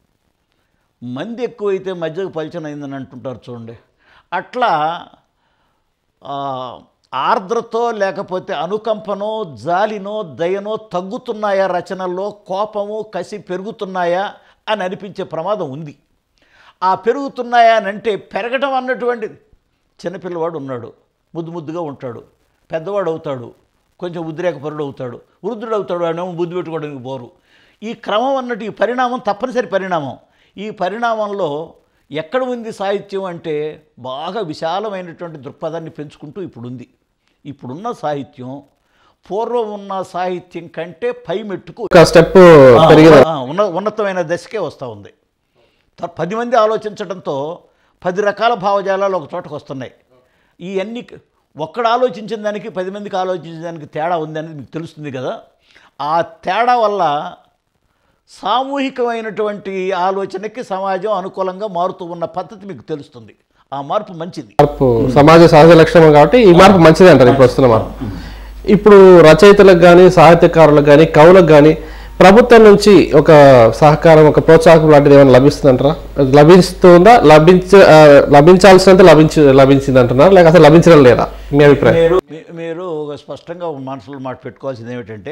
మంది ఎక్కువైతే మధ్యకు పలిచన అయిందని అంటుంటారు చూడండి అట్లా ఆ, ఆర్ద్రతో లేకపోతే అనుకంపనో జాలినో దయనో తగ్గుతున్నాయా రచనల్లో కోపము కసి పెరుగుతున్నాయా అని అనిపించే ప్రమాదం ఉంది ఆ పెరుగుతున్నాయా అని అంటే పెరగడం అన్నటువంటిది చిన్నపిల్లవాడు ఉన్నాడు ముద్దు ముద్దుగా ఉంటాడు పెద్దవాడు అవుతాడు కొంచెం ఉద్రేకపరుడు అవుతాడు వృద్ధుడు అవుతాడు ఆయన బుద్ధి పెట్టుకోవడానికి పోరు ఈ క్రమం అన్నట్టు ఈ పరిణామం తప్పనిసరి పరిణామం ఈ పరిణామంలో ఎక్కడ ఉంది సాహిత్యం అంటే బాగా విశాలమైనటువంటి దృక్పథాన్ని పెంచుకుంటూ ఇప్పుడు ఉంది ఇప్పుడున్న సాహిత్యం పూర్వం ఉన్న సాహిత్యం కంటే పై మెట్టుకు ఒక స్టెప్ పెరిగిన ఆ, ఉన్న ఉన్నతమైన దశకే వస్తూ ఉంది త- పది మంది ఆలోచించడంతో పది రకాల భావజాలాలు ఒక చోటకు వస్తున్నాయి ఈ అన్ని ఒక్కడు ఆలోచించిన దానికి పది మందికి ఆలోచించిన దానికి తేడా ఉంది అనేది మీకు తెలుస్తుంది కదా ఆ తేడా వల్ల సామూహికమైనటువంటి ఆలోచనకి సమాజం అనుకూలంగా మారుతూ ఉన్న పద్ధతి మీకు తెలుస్తుంది ఆ మార్పు మంచిది మార్పు సమాజ సహజ లక్షణం కాబట్టి ఈ మార్పు మంచిది అంటారు ఇప్పుడు వస్తున్న మార్పు ఇప్పుడు రచయితలకు కానీ సాహిత్యకారులకు కానీ కవులకు కానీ ప్రభుత్వం నుంచి ఒక సహకారం ఒక ప్రోత్సాహం లాంటిది ఏమైనా లభిస్తుందంటారా అది లభిస్తుందా లభించ ఆ, లభించాల్సినంత లభించి లభించింది అంటున్నారు లేక అసలు లభించడం లేదా మీ అభిప్రాయం మీరు మీ- మీరు ఒక స్పష్టంగా మనసులో మాట పెట్టుకోవాల్సింది ఏమిటంటే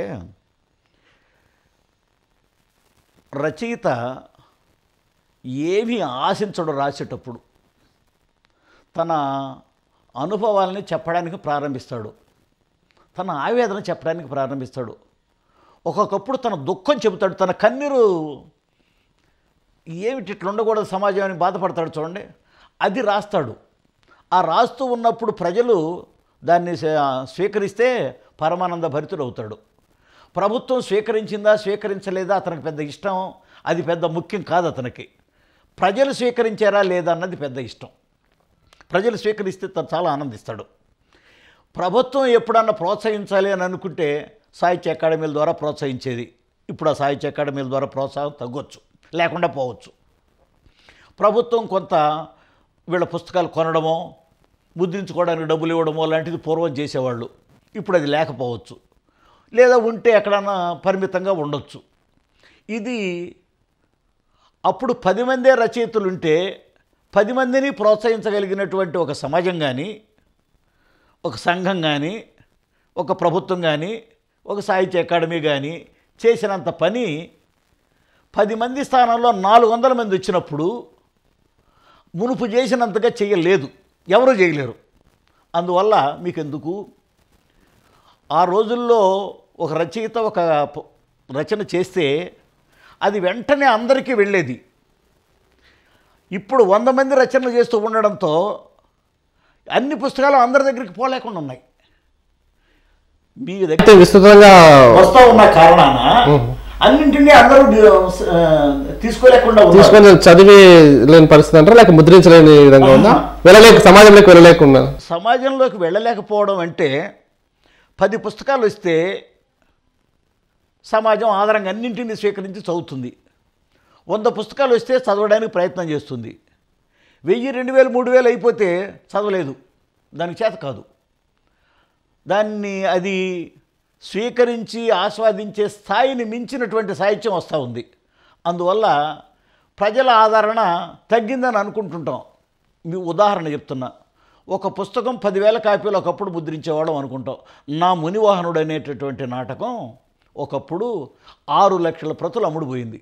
రచయిత ఏమీ ఆశించడు రాసేటప్పుడు తన అనుభవాలని చెప్పడానికి ప్రారంభిస్తాడు తన ఆవేదన చెప్పడానికి ప్రారంభిస్తాడు ఒక్కొక్కప్పుడు తన దుఃఖం చెబుతాడు తన కన్నీరు ఏమిటి ఇట్లా ఉండకూడదు సమాజం అని బాధపడతాడు చూడండి అది రాస్తాడు ఆ రాస్తూ ఉన్నప్పుడు ప్రజలు దాన్ని స్వీ- స్వీకరిస్తే పరమానంద భరితుడు అవుతాడు ప్రభుత్వం స్వీకరించిందా స్వీకరించలేదా అతనికి పెద్ద ఇష్టం అది పెద్ద ముఖ్యం కాదు అతనికి ప్రజలు స్వీకరించారా లేదా అన్నది పెద్ద ఇష్టం ప్రజలు స్వీకరిస్తే తను చాలా ఆనందిస్తాడు ప్రభుత్వం ఎప్పుడన్నా ప్రోత్సహించాలి అని అనుకుంటే సాహిత్య అకాడమీల ద్వారా ప్రోత్సహించేది ఇప్పుడు ఆ సాహిత్య అకాడమీల ద్వారా ప్రోత్సాహం తగ్గొచ్చు లేకుండా పోవచ్చు ప్రభుత్వం కొంత వీళ్ళ పుస్తకాలు కొనడమో ముద్రించుకోవడానికి డబ్బులు ఇవ్వడమో లాంటిది పూర్వం చేసేవాళ్ళు ఇప్పుడు అది లేకపోవచ్చు లేదా ఉంటే ఎక్కడన్నా పరిమితంగా ఉండొచ్చు ఇది అప్పుడు పది మందే రచయితలు ఉంటే పది మందిని ప్రోత్సహించగలిగినటువంటి ఒక సమాజం కానీ ఒక సంఘం కానీ ఒక ప్రభుత్వం కానీ ఒక సాహిత్య అకాడమీ కానీ చేసినంత పని పది మంది స్థానంలో నాలుగు వందల మంది వచ్చినప్పుడు మునుపు చేసినంతగా చేయలేదు ఎవరు చేయలేరు అందువల్ల మీకెందుకు ఆ రోజుల్లో ఒక రచయిత ఒక ప- రచన చేస్తే అది వెంటనే అందరికీ వెళ్ళేది ఇప్పుడు వంద మంది రచనలు చేస్తూ ఉండడంతో అన్ని పుస్తకాలు అందరి దగ్గరికి పోలేకుండా ఉన్నాయి మీ దగ్గర అయితే విస్తృతంగా వస్తూ ఉన్న కారణాన అన్నింటినీ అందరూ ఆ, తీసుకోలేకుండా ఉన్నారు. తీసుకొని చదివి లేని పరిస్థితి అంటారా లేక ముద్రించలేని విధంగా ఉందా వెళ్ళలేక సమాజంలోకి వెళ్ళలేకుండా సమాజంలోకి వెళ్ళలేకపోవడం అంటే పది పుస్తకాలు వస్తే సమాజం ఆధారంగా అన్నింటినీ స్వీకరించి చదువుతుంది వంద పుస్తకాలు వస్తే చదవడానికి ప్రయత్నం చేస్తుంది వెయ్యి రెండు వేలు మూడు వేలు అయిపోతే చదవలేదు దానికి చేత కాదు దాన్ని అది స్వీకరించి ఆస్వాదించే స్థాయిని మించినటువంటి సాహిత్యం వస్తూ ఉంది అందువల్ల ప్రజల ఆదరణ తగ్గిందని అనుకుంటుంటాం మీ ఉదాహరణ చెప్తున్నా ఒక పుస్తకం పదివేల కాపీలు ఒకప్పుడు ముద్రించేవాళ్ళం అనుకుంటాం నా మునివాహనుడు అనేటటువంటి నాటకం ఒకప్పుడు ఆరు లక్షల ప్రతులు అమ్ముడుపోయింది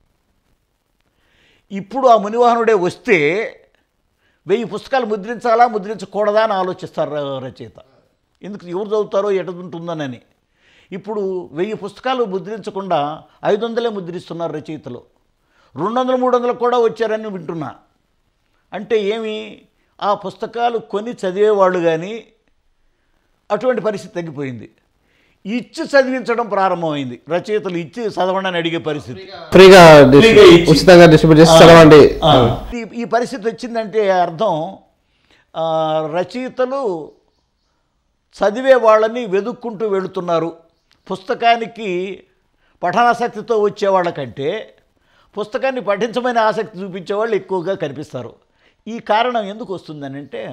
ఇప్పుడు ఆ మునివాహనుడే వస్తే వెయ్యి పుస్తకాలు ముద్రించాలా ముద్రించకూడదా అని ఆలోచిస్తారు ర- రచయిత ఎందుకు ఎవరు చదువుతారో ఎటుంటుందనని ఇప్పుడు వెయ్యి పుస్తకాలు ముద్రించకుండా ఐదు వందలే ముద్రిస్తున్నారు రచయితలు రెండు వందలు మూడు వందలు కూడా వచ్చారని వింటున్నా అంటే ఏమి ఆ పుస్తకాలు కొని చదివేవాళ్ళు కానీ అటువంటి పరిస్థితి తగ్గిపోయింది ఇచ్చి చదివించడం ప్రారంభమైంది రచయితలు ఇచ్చి చదవండి అని అడిగే పరిస్థితి ఫ్రీగా డిస్- ఫ్రీగా ఇచ్చి. ఉచితంగా డిస్ట్రిబ్యూట్ చేసి చదవండి ఆ, ఈ ఈ పరిస్థితి వచ్చిందంటే అర్థం ఆ, రచయితలు చదివే వాళ్ళని వెతుక్కుంటూ వెళుతున్నారు పుస్తకానికి పఠనాసక్తితో వచ్చేవాళ్ళకంటే పుస్తకాన్ని పఠించమని ఆసక్తి చూపించే వాళ్ళు ఎక్కువగా కనిపిస్తారు ఈ కారణం ఎందుకు వస్తుందని అంటే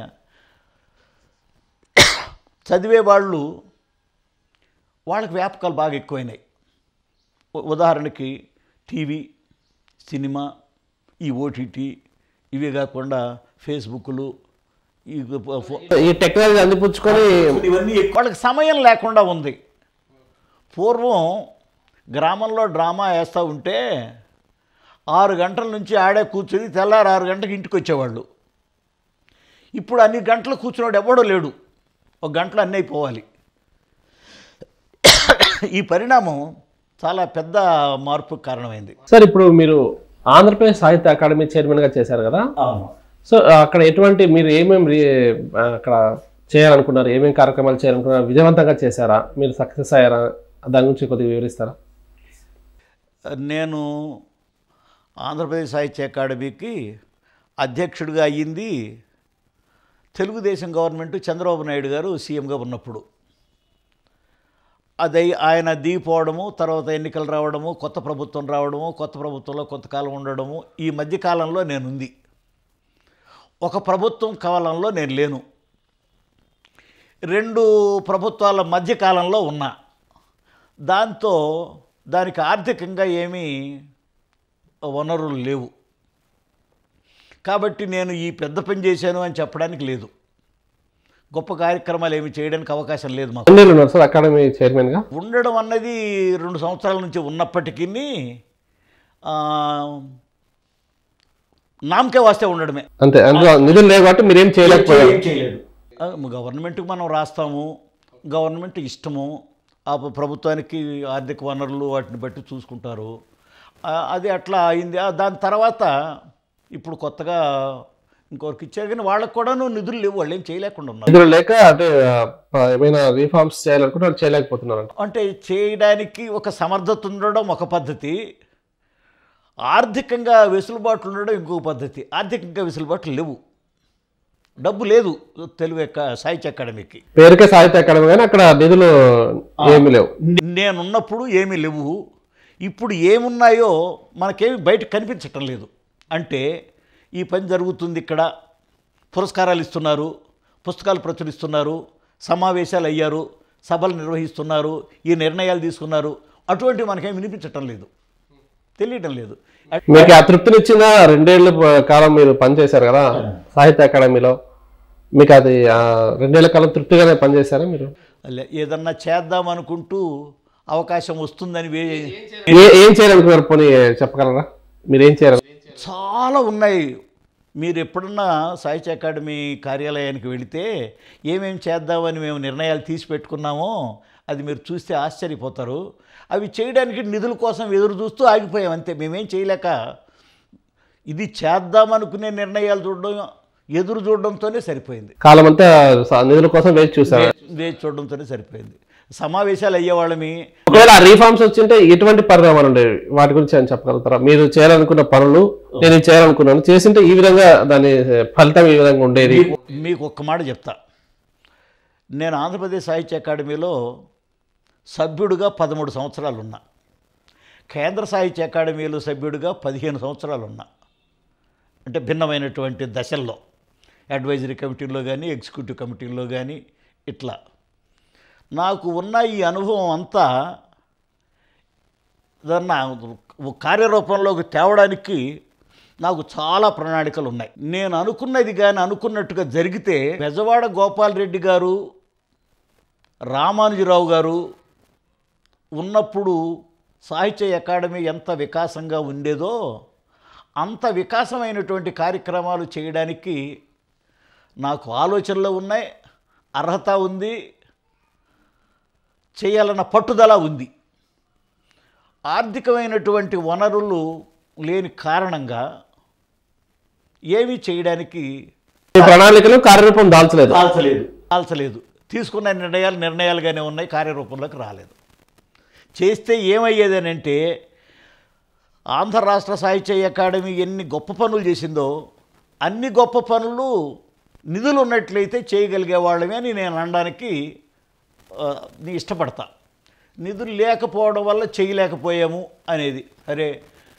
చదివే వాళ్ళు వాళ్ళకి వ్యాపకాలు బాగా ఎక్కువైనాయి ఉ- ఉదాహరణకి టీవీ సినిమా ఈ ఓటీటీ ఇవే కాకుండా ఫేస్బుక్లు ఈ ఫో- ఈ టెక్నాలజీ అందిపుచ్చుకొని ఇవన్నీ వాళ్ళకి సమయం లేకుండా ఉంది పూర్వం గ్రామంలో డ్రామా వేస్తూ ఉంటే ఆరు గంటల నుంచి ఆడే కూర్చుని తెల్లారు ఆరు గంటలకు ఇంటికి వచ్చేవాళ్ళు ఇప్పుడు అన్ని గంటలు కూర్చున్నాడు ఎవడో లేడు ఒక గంటలో అన్నీ అయిపోవాలి ఈ పరిణామం చాలా పెద్ద మార్పుకు కారణమైంది సార్ ఇప్పుడు మీరు ఆంధ్రప్రదేశ్ సాహిత్య అకాడమీ చైర్మన్ గా చేశారు కదా సో ఆ, అక్కడ ఎటువంటి మీరు ఏమేమి రి- ఆ, అక్కడ చేయాలనుకున్నారు ఏమేమి కార్యక్రమాలు చేయాలనుకున్నారు విజయవంతంగా చేశారా మీరు సక్సెస్ అయ్యారా దాని గురించి కొద్దిగా వివరిస్తారా నేను ఆంధ్రప్రదేశ్ సాహిత్య అకాడమీకి అధ్యక్షుడిగా అయ్యింది తెలుగుదేశం గవర్నమెంట్ చంద్రబాబు నాయుడు గారు సీఎంగా ఉన్నప్పుడు అది ఆయన దిగిపోవడము తర్వాత ఎన్నికలు రావడము కొత్త ప్రభుత్వం రావడము కొత్త ప్రభుత్వంలో కొంతకాలం ఉండడము ఈ మధ్య కాలంలో నేనుంది ఒక ప్రభుత్వం కాలంలో నేను లేను రెండు ప్రభుత్వాల మధ్య కాలంలో ఉన్నా దాంతో దానికి ఆర్థికంగా ఏమీ వనరులు లేవు కాబట్టి నేను ఈ పెద్ద పని చేశాను అని చెప్పడానికి లేదు గొప్ప కార్యక్రమాలు ఏమి చేయడానికి అవకాశం లేదు మాకు ఎన్ని ఉన్నారు సార్ అకాడమీ చైర్మన్ గా ఉండడం అన్నది రెండు సంవత్సరాల నుంచి ఉన్నప్పటికీ ఆ, నామకే వాస్తే ఉండడమే అంతే అందులో నిధులు లేవు కాబట్టి మీరేం చేయలేకపోయారు ఆ, గవర్నమెంట్కి మనం రాస్తాము గవర్నమెంట్ ఇష్టము ఆ ప్ర- ప్రభుత్వానికి ఆర్థిక వనరులు వాటిని బట్టి చూసుకుంటారు ఆ, అది అట్లా అయింది ఆ, దాని తర్వాత ఇప్పుడు కొత్తగా ఇంకొకరికి ఇచ్చారు కానీ వాళ్ళకు కూడాను నిధులు లేవు వాళ్ళు ఏం చేయలేకుండా ఉన్నారు నిధులు లేక అంటే ఆ, ఏమైనా రీఫార్మ్స్ చేయాలనుకుంటే వాళ్ళు చేయలేకపోతున్నారు అంటే చేయడానికి ఒక సమర్థత ఉండడం ఒక పద్ధతి ఆర్థికంగా వెసులుబాటు ఉండడం ఇంకొక పద్ధతి ఆర్థికంగా వెసులుబాట్లు లేవు డబ్బు లేదు తెలుగు ఎక్క సాహిత్య అకాడమీకి పేరుకే సాహిత్య అకాడమీ కానీ అక్కడ నిధులు ఏమీ లేవు నేనున్నప్పుడు ఏమీ లేవు ఇప్పుడు ఏమున్నాయో మనకేమి బయట కనిపించటం లేదు అంటే ఈ పని జరుగుతుంది ఇక్కడ పురస్కారాలు ఇస్తున్నారు పుస్తకాలు ప్రచురిస్తున్నారు సమావేశాలు అయ్యారు సభలు నిర్వహిస్తున్నారు ఈ నిర్ణయాలు తీసుకున్నారు అటువంటివి మనకేం వినిపించటం లేదు తెలియటం లేదు మీకు ఆ తృప్తినిచ్చిన రెండేళ్ల కాలం మీరు పనిచేశారు కదా సాహిత్య అకాడమీలో మీకు అది ఆ రెండేళ్ల కాలం తృప్తిగానే పనిచేశారా మీరు లే- ఏదన్నా చేద్దాం అనుకుంటూ అవకాశం వస్తుందని వే ఏ- ఏం చేయాలనుకున్నారు పోనీ చెప్పగలరా మీరు ఏం చేయాలి చాలా ఉన్నాయి మీరు ఎప్పుడన్నా సాహిత్య అకాడమీ కార్యాలయానికి వెళితే ఏమేమి చేద్దామని మేము నిర్ణయాలు తీసి పెట్టుకున్నామో అది మీరు చూస్తే ఆశ్చర్యపోతారు అవి చేయడానికి నిధుల కోసం ఎదురు చూస్తూ ఆగిపోయాం అంతే మేమేం చేయలేక ఇది చేద్దామనుకునే నిర్ణయాలు చూడడం ఎదురు చూడడంతోనే సరిపోయింది కాలం అంతా స- నిధుల కోసం వేచి చూసారు వేచి చూడడంతోనే సరిపోయింది సమావేశాలు అయ్యేవాళ్ళమి ఒకవేళ ఆ రీఫార్మ్స్ వచ్చింటే ఎటువంటి పరిణామాలు ఉండేవి వాటి గురించి అని చెప్పగలుగుతారా మీరు చేయాలనుకున్న పనులు నేను ఇది చేయాలనుకున్నాను చేసింటే ఈ విధంగా దాని ఫలితం ఈ విధంగా ఉండేది మీకు ఒక్క మాట చెప్తా నేను ఆంధ్రప్రదేశ్ సాహిత్య అకాడమీలో సభ్యుడిగా పదమూడు సంవత్సరాలు ఉన్నా కేంద్ర సాహిత్య అకాడమీలో సభ్యుడిగా పదిహేను సంవత్సరాలు ఉన్నా అంటే భిన్నమైనటువంటి దశల్లో అడ్వైజరీ కమిటీలో కానీ ఎగ్జిక్యూటివ్ కమిటీలో కానీ ఇట్లా నాకు ఉన్న ఈ అనుభవం అంతా దాన్ని కార్యరూపంలోకి తేవడానికి నాకు చాలా ప్రణాళికలు ఉన్నాయి నేను అనుకున్నది కానీ అనుకున్నట్టుగా జరిగితే బెజవాడ గోపాల్ రెడ్డి గారు రామానుజరావు గారు ఉన్నప్పుడు సాహిత్య అకాడమీ ఎంత వికాసంగా ఉండేదో అంత వికాసమైనటువంటి కార్యక్రమాలు చేయడానికి నాకు ఆలోచనలు ఉన్నాయి అర్హత ఉంది చేయాలన్న పట్టుదల ఉంది ఆర్థికమైనటువంటి వనరులు లేని కారణంగా ఏమీ చేయడానికి ఈ ప్రణాళికలు కార్యరూపం దాల్చలేదు దాల్చలేదు దాల్చలేదు తీసుకున్న నిర్ణయాలు నిర్ణయాలుగానే ఉన్నాయి కార్యరూపంలోకి రాలేదు చేస్తే ఏమయ్యేది అని అంటే ఆంధ్ర రాష్ట్ర సాహిత్య అకాడమీ ఎన్ని గొప్ప పనులు చేసిందో అన్ని గొప్ప పనులు నిధులు ఉన్నట్లయితే చేయగలిగే వాళ్ళమే అని నేను అనడానికి ఆ, నీ ఇష్టపడతా నిధులు లేకపోవడం వల్ల చేయలేకపోయాము అనేది అరే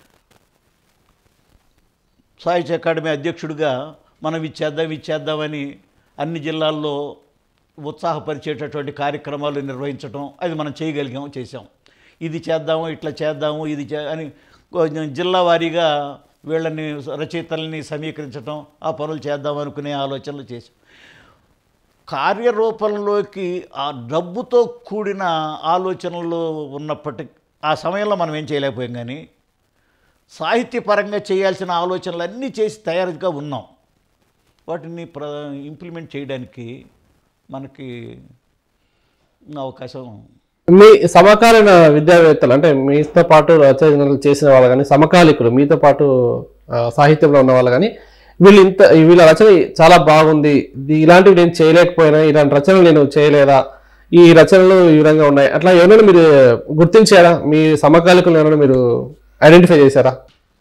సాహిత్య అకాడమీ అధ్యక్షుడిగా మనం ఇచ్చేద్దాం ఇచ్చేద్దామని అన్ని జిల్లాల్లో ఉత్సాహపరిచేటటువంటి కార్యక్రమాలు నిర్వహించడం అది మనం చేయగలిగాము చేసాం ఇది చేద్దాము ఇట్లా చేద్దాము ఇది చే అని కొంచెం జిల్లా వారీగా వీళ్ళని రచయితల్ని సమీకరించడం ఆ పనులు చేద్దాం అనుకునే ఆలోచనలు చేశాం కార్యరూపంలోకి ఆ డబ్బుతో కూడిన ఆలోచనలు ఉన్నప్పటి ఆ సమయంలో మనం ఏం చేయలేకపోయాం కానీ సాహిత్యపరంగా చేయాల్సిన ఆలోచనలు అన్నీ చేసి తయారుగా ఉన్నాం వాటిని ప్ర ఇంప్లిమెంట్ చేయడానికి మనకి అవకాశం మీ సమకాలీన విద్యావేత్తలు అంటే మీతో పాటు రచనలు చేసిన వాళ్ళు కానీ సమకాలికులు మీతో పాటు ఆ, సాహిత్యంలో ఉన్న వాళ్ళు కానీ వీళ్ళు ఇంత వీళ్ళ రచన చాలా బాగుంది ఇది- ఇలాంటివి నేను చేయలేకపోయినా ఇలాంటి రచనలు నేను చేయలేదా ఈ రచనలు ఈ విధంగా ఉన్నాయి అట్లా ఎవరైనా మీరు గుర్తించారా మీ సమకాలికులు ఎవరైనా మీరు ఐడెంటిఫై చేశారా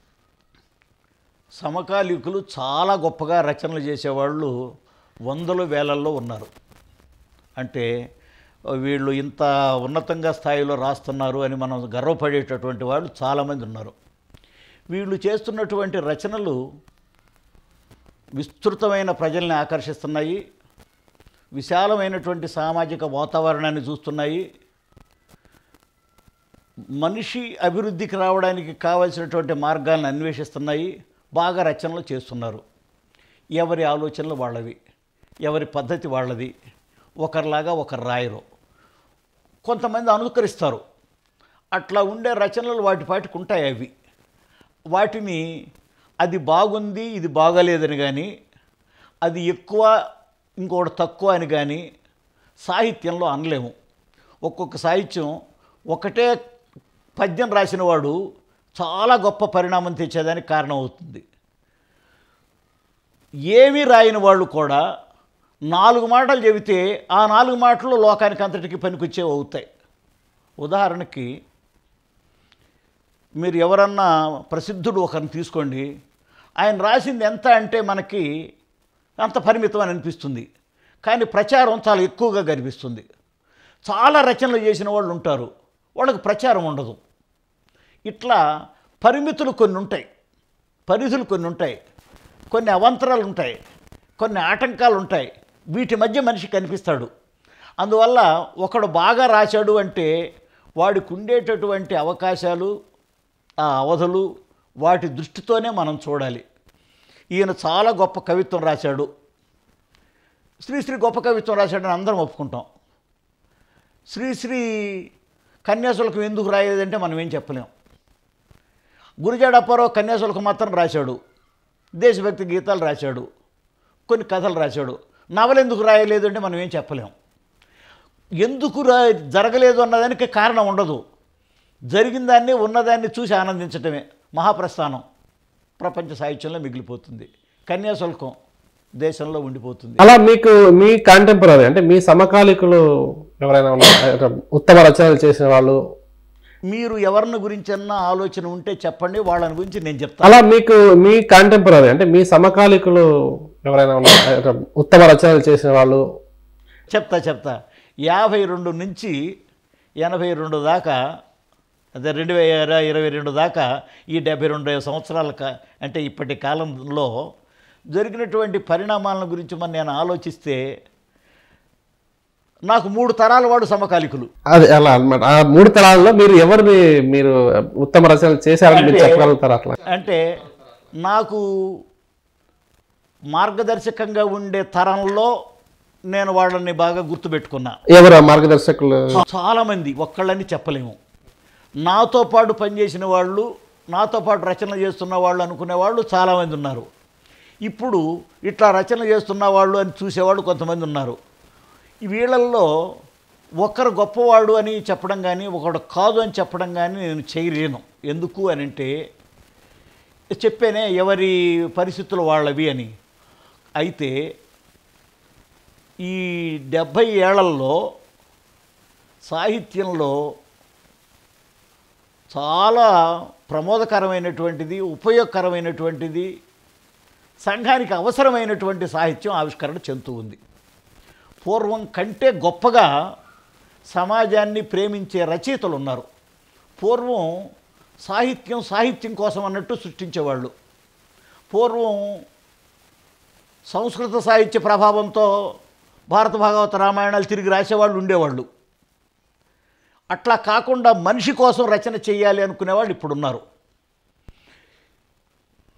సమకాలీకులు చాలా గొప్పగా రచనలు చేసేవాళ్ళు వందలు వేలల్లో ఉన్నారు అంటే వీళ్ళు ఇంత ఉన్నతంగా స్థాయిలో రాస్తున్నారు అని మనం గర్వపడేటటువంటి వాళ్ళు చాలామంది ఉన్నారు వీళ్ళు చేస్తున్నటువంటి రచనలు విస్తృతమైన ప్రజల్ని ఆకర్షిస్తున్నాయి విశాలమైనటువంటి సామాజిక వాతావరణాన్ని చూస్తున్నాయి మనిషి అభివృద్ధికి రావడానికి కావలసినటువంటి మార్గాలను అన్వేషిస్తున్నాయి బాగా రచనలు చేస్తున్నారు ఎవరి ఆలోచనలు వాళ్ళవి ఎవరి పద్ధతి వాళ్ళది ఒకరిలాగా ఒకరు రాయరు కొంతమంది అనుకరిస్తారు అట్లా ఉండే రచనలు వాటి పాటికి ఉంటాయి అవి వాటిని అది బాగుంది ఇది బాగలేదని కానీ అది ఎక్కువ ఇంకోటి తక్కువ అని కానీ సాహిత్యంలో అనలేము ఒక్కొక్క సాహిత్యం ఒకటే పద్యం రాసినవాడు చాలా గొప్ప పరిణామం తెచ్చేదానికి కారణం అవుతుంది ఏమీ రాయని వాళ్ళు కూడా నాలుగు మాటలు చెబితే ఆ నాలుగు మాటలు లోకానికి అంతటికి పనికొచ్చేవి అవుతాయి ఉదాహరణకి మీరు ఎవరన్నా ప్రసిద్ధుడు ఒకరిని తీసుకోండి ఆయన రాసింది ఎంత అంటే మనకి అంత పరిమితం అని అనిపిస్తుంది కానీ ప్రచారం చాలా ఎక్కువగా కనిపిస్తుంది చాలా రచనలు చేసిన వాళ్ళు ఉంటారు వాళ్ళకి ప్రచారం ఉండదు ఇట్లా పరిమితులు కొన్ని ఉంటాయి పరిధులు కొన్ని ఉంటాయి కొన్ని అవాంతరాలు ఉంటాయి కొన్ని ఆటంకాలు ఉంటాయి వీటి మధ్య మనిషి కనిపిస్తాడు అందువల్ల ఒకడు బాగా రాశాడు అంటే వాడికి ఉండేటటువంటి అవకాశాలు ఆ అవధులు వాటి దృష్టితోనే మనం చూడాలి ఈయన చాలా గొప్ప కవిత్వం రాశాడు శ్రీశ్రీ గొప్ప కవిత్వం రాశాడని అందరం ఒప్పుకుంటాం శ్రీశ్రీ కన్యాశుల్కం ఎందుకు రాయలేదంటే మనం ఏం చెప్పలేం గురిజాడ అప్పారావు కన్యాశుల్కం మాత్రం రాశాడు దేశభక్తి గీతాలు రాశాడు కొన్ని కథలు రాశాడు నవలు ఎందుకు రాయలేదు అంటే మనం ఏం చెప్పలేం ఎందుకు రా జరగలేదు అన్నదానికి కారణం ఉండదు జరిగిన దాన్ని ఉన్నదాన్ని చూసి ఆనందించటమే మహాప్రస్థానం ప్రపంచ సాహిత్యంలో మిగిలిపోతుంది కన్యాశుల్కం దేశంలో ఉండిపోతుంది అలా మీకు మీ కాంటెంపరీ అంటే మీ సమకాలికులు ఎవరైనా ఉన్నారా ఉత్తమ రచనలు చేసిన వాళ్ళు మీరు ఎవరిని గురించన్నా ఆలోచన ఉంటే చెప్పండి వాళ్ళని గురించి నేను చెప్తాను అలా మీకు మీ కాంటెంపరీ అంటే మీ సమకాలికులు ఎవరైనా ఉన్నారా ఉత్తమ రచనలు చేసిన వాళ్ళు చెప్తా చెప్తా యాభై రెండు నుంచి ఎనభై రెండు దాకా అదే రెండు వేల ఇరవై రెండు దాకా ఈ డెబ్బై రెండు సంవత్సరాల కా అంటే ఇప్పటి కాలంలో జరిగినటువంటి పరిణామాల గురించి మనం నేను ఆలోచిస్తే నాకు మూడు తరాల వాడు సమకాలికులు అది అలా అన్నమాట ఆ మూడు తరాల్లో మీరు ఎవరిని మీరు ఉత్తమ రచనలు చేశారని మీరు అంటే- చెప్పగలుగుతారు అట్లా అంటే నాకు మార్గదర్శకంగా ఉండే తరంలో నేను వాళ్ళని బాగా గుర్తుపెట్టుకున్నా ఎవరు ఆ మార్గదర్శకులు చాలామంది ఒక్కళ్ళని చెప్పలేము నాతో పాటు పనిచేసిన వాళ్ళు నాతో పాటు రచన చేస్తున్న వాళ్ళు అనుకునే వాళ్ళు చాలామంది ఉన్నారు ఇప్పుడు ఇట్లా రచన చేస్తున్న వాళ్ళు అని చూసేవాళ్ళు కొంతమంది ఉన్నారు ఈ వీళ్ళల్లో ఒకరు గొప్పవాడు అని చెప్పడం కానీ ఒకడు కాదు అని చెప్పడం కానీ నేను చేయలేను ఎందుకు అని అంటే చెప్పానే ఎవరి పరిస్థితులు వాళ్ళవి అని అయితే ఈ డెబ్భై ఏళ్లలో సాహిత్యంలో చాలా ప్రమోదకరమైనటువంటిది ఉపయోగకరమైనటువంటిది సంఘానికి అవసరమైనటువంటి సాహిత్యం ఆవిష్కరణ చెందుతూ ఉంది పూర్వం కంటే గొప్పగా సమాజాన్ని ప్రేమించే రచయితలు ఉన్నారు పూర్వం సాహిత్యం సాహిత్యం కోసం అన్నట్టు సృష్టించేవాళ్ళు పూర్వం సంస్కృత సాహిత్య ప్రభావంతో భారత భాగవత రామాయణాలు తిరిగి రాసేవాళ్ళు ఉండేవాళ్ళు అట్లా కాకుండా మనిషి కోసం రచన చేయాలి అనుకునేవాళ్ళు ఇప్పుడు ఉన్నారు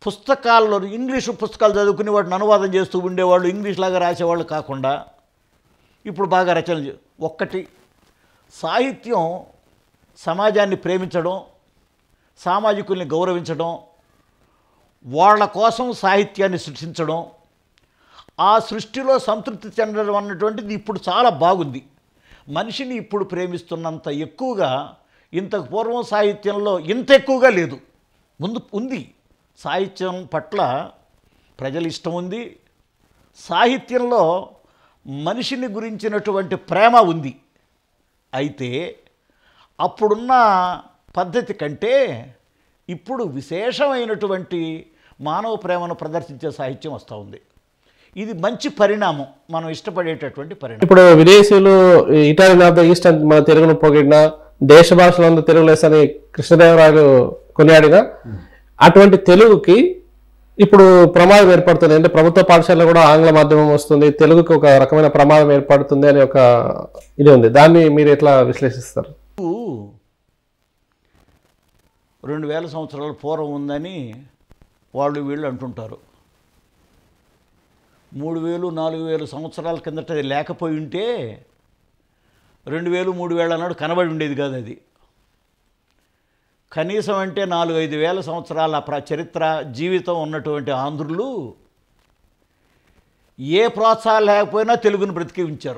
పుస్తకాల్లో ఇంగ్లీషు పుస్తకాలు చదువుకుని వాటిని అనువాదం చేస్తూ ఉండేవాళ్ళు ఇంగ్లీష్ లాగా రాసేవాళ్ళు కాకుండా ఇప్పుడు బాగా రచనలు చే- ఒక్కటి సాహిత్యం సమాజాన్ని ప్రేమించడం సామాజికుల్ని గౌరవించడం వాళ్ళ కోసం సాహిత్యాన్ని సృష్టించడం ఆ సృష్టిలో సంతృప్తి చెందడం అన్నటువంటిది ఇప్పుడు చాలా బాగుంది మనిషిని ఇప్పుడు ప్రేమిస్తున్నంత ఎక్కువగా ఇంతకు పూర్వం సాహిత్యంలో ఇంత ఎక్కువగా లేదు ముందు ఉంది సాహిత్యం పట్ల ప్రజల ఇష్టం ఉంది సాహిత్యంలో మనిషిని గురించినటువంటి ప్రేమ ఉంది అయితే అప్పుడున్న పద్ధతి కంటే ఇప్పుడు విశేషమైనటువంటి మానవ ప్రేమను ప్రదర్శించే సాహిత్యం వస్తూ ఉంది ఇది మంచి పరిణామం మనం ఇష్టపడేటటువంటి పరిణామం ఇప్పుడు విదేశీయులు ఇటాలియన్ ఆఫ్ ద ఈస్ట్ అని మన తెలుగును పొగిడిన దేశ భాషలో తెలుగు లెస్ అని కృష్ణదేవరాయలు కొనియాడిన అటువంటి తెలుగుకి ఇప్పుడు ప్రమాదం ఏర్పడుతుంది అంటే ప్రభుత్వ పాఠశాలలో కూడా ఆంగ్ల మాధ్యమం వస్తుంది తెలుగుకి ఒక రకమైన ప్రమాదం ఏర్పడుతుంది అని ఒక ఇది ఉంది దాన్ని మీరు ఎట్లా విశ్లేషిస్తారు రెండు వేల సంవత్సరాల పూర్వం ఉందని వాళ్ళు వీళ్ళు అంటుంటారు మూడు వేలు నాలుగు వేలు సంవత్సరాల కిందట అది లేకపోయి ఉంటే రెండు వేలు మూడు వేలు అన్నాడు కనబడి ఉండేది కాదు అది కనీసం అంటే నాలుగు ఐదు వేల సంవత్సరాల ప్ర చరిత్ర జీవితం ఉన్నటువంటి ఆంధ్రులు ఏ ప్రోత్సాహం లేకపోయినా తెలుగును బ్రతికి ఉంచారు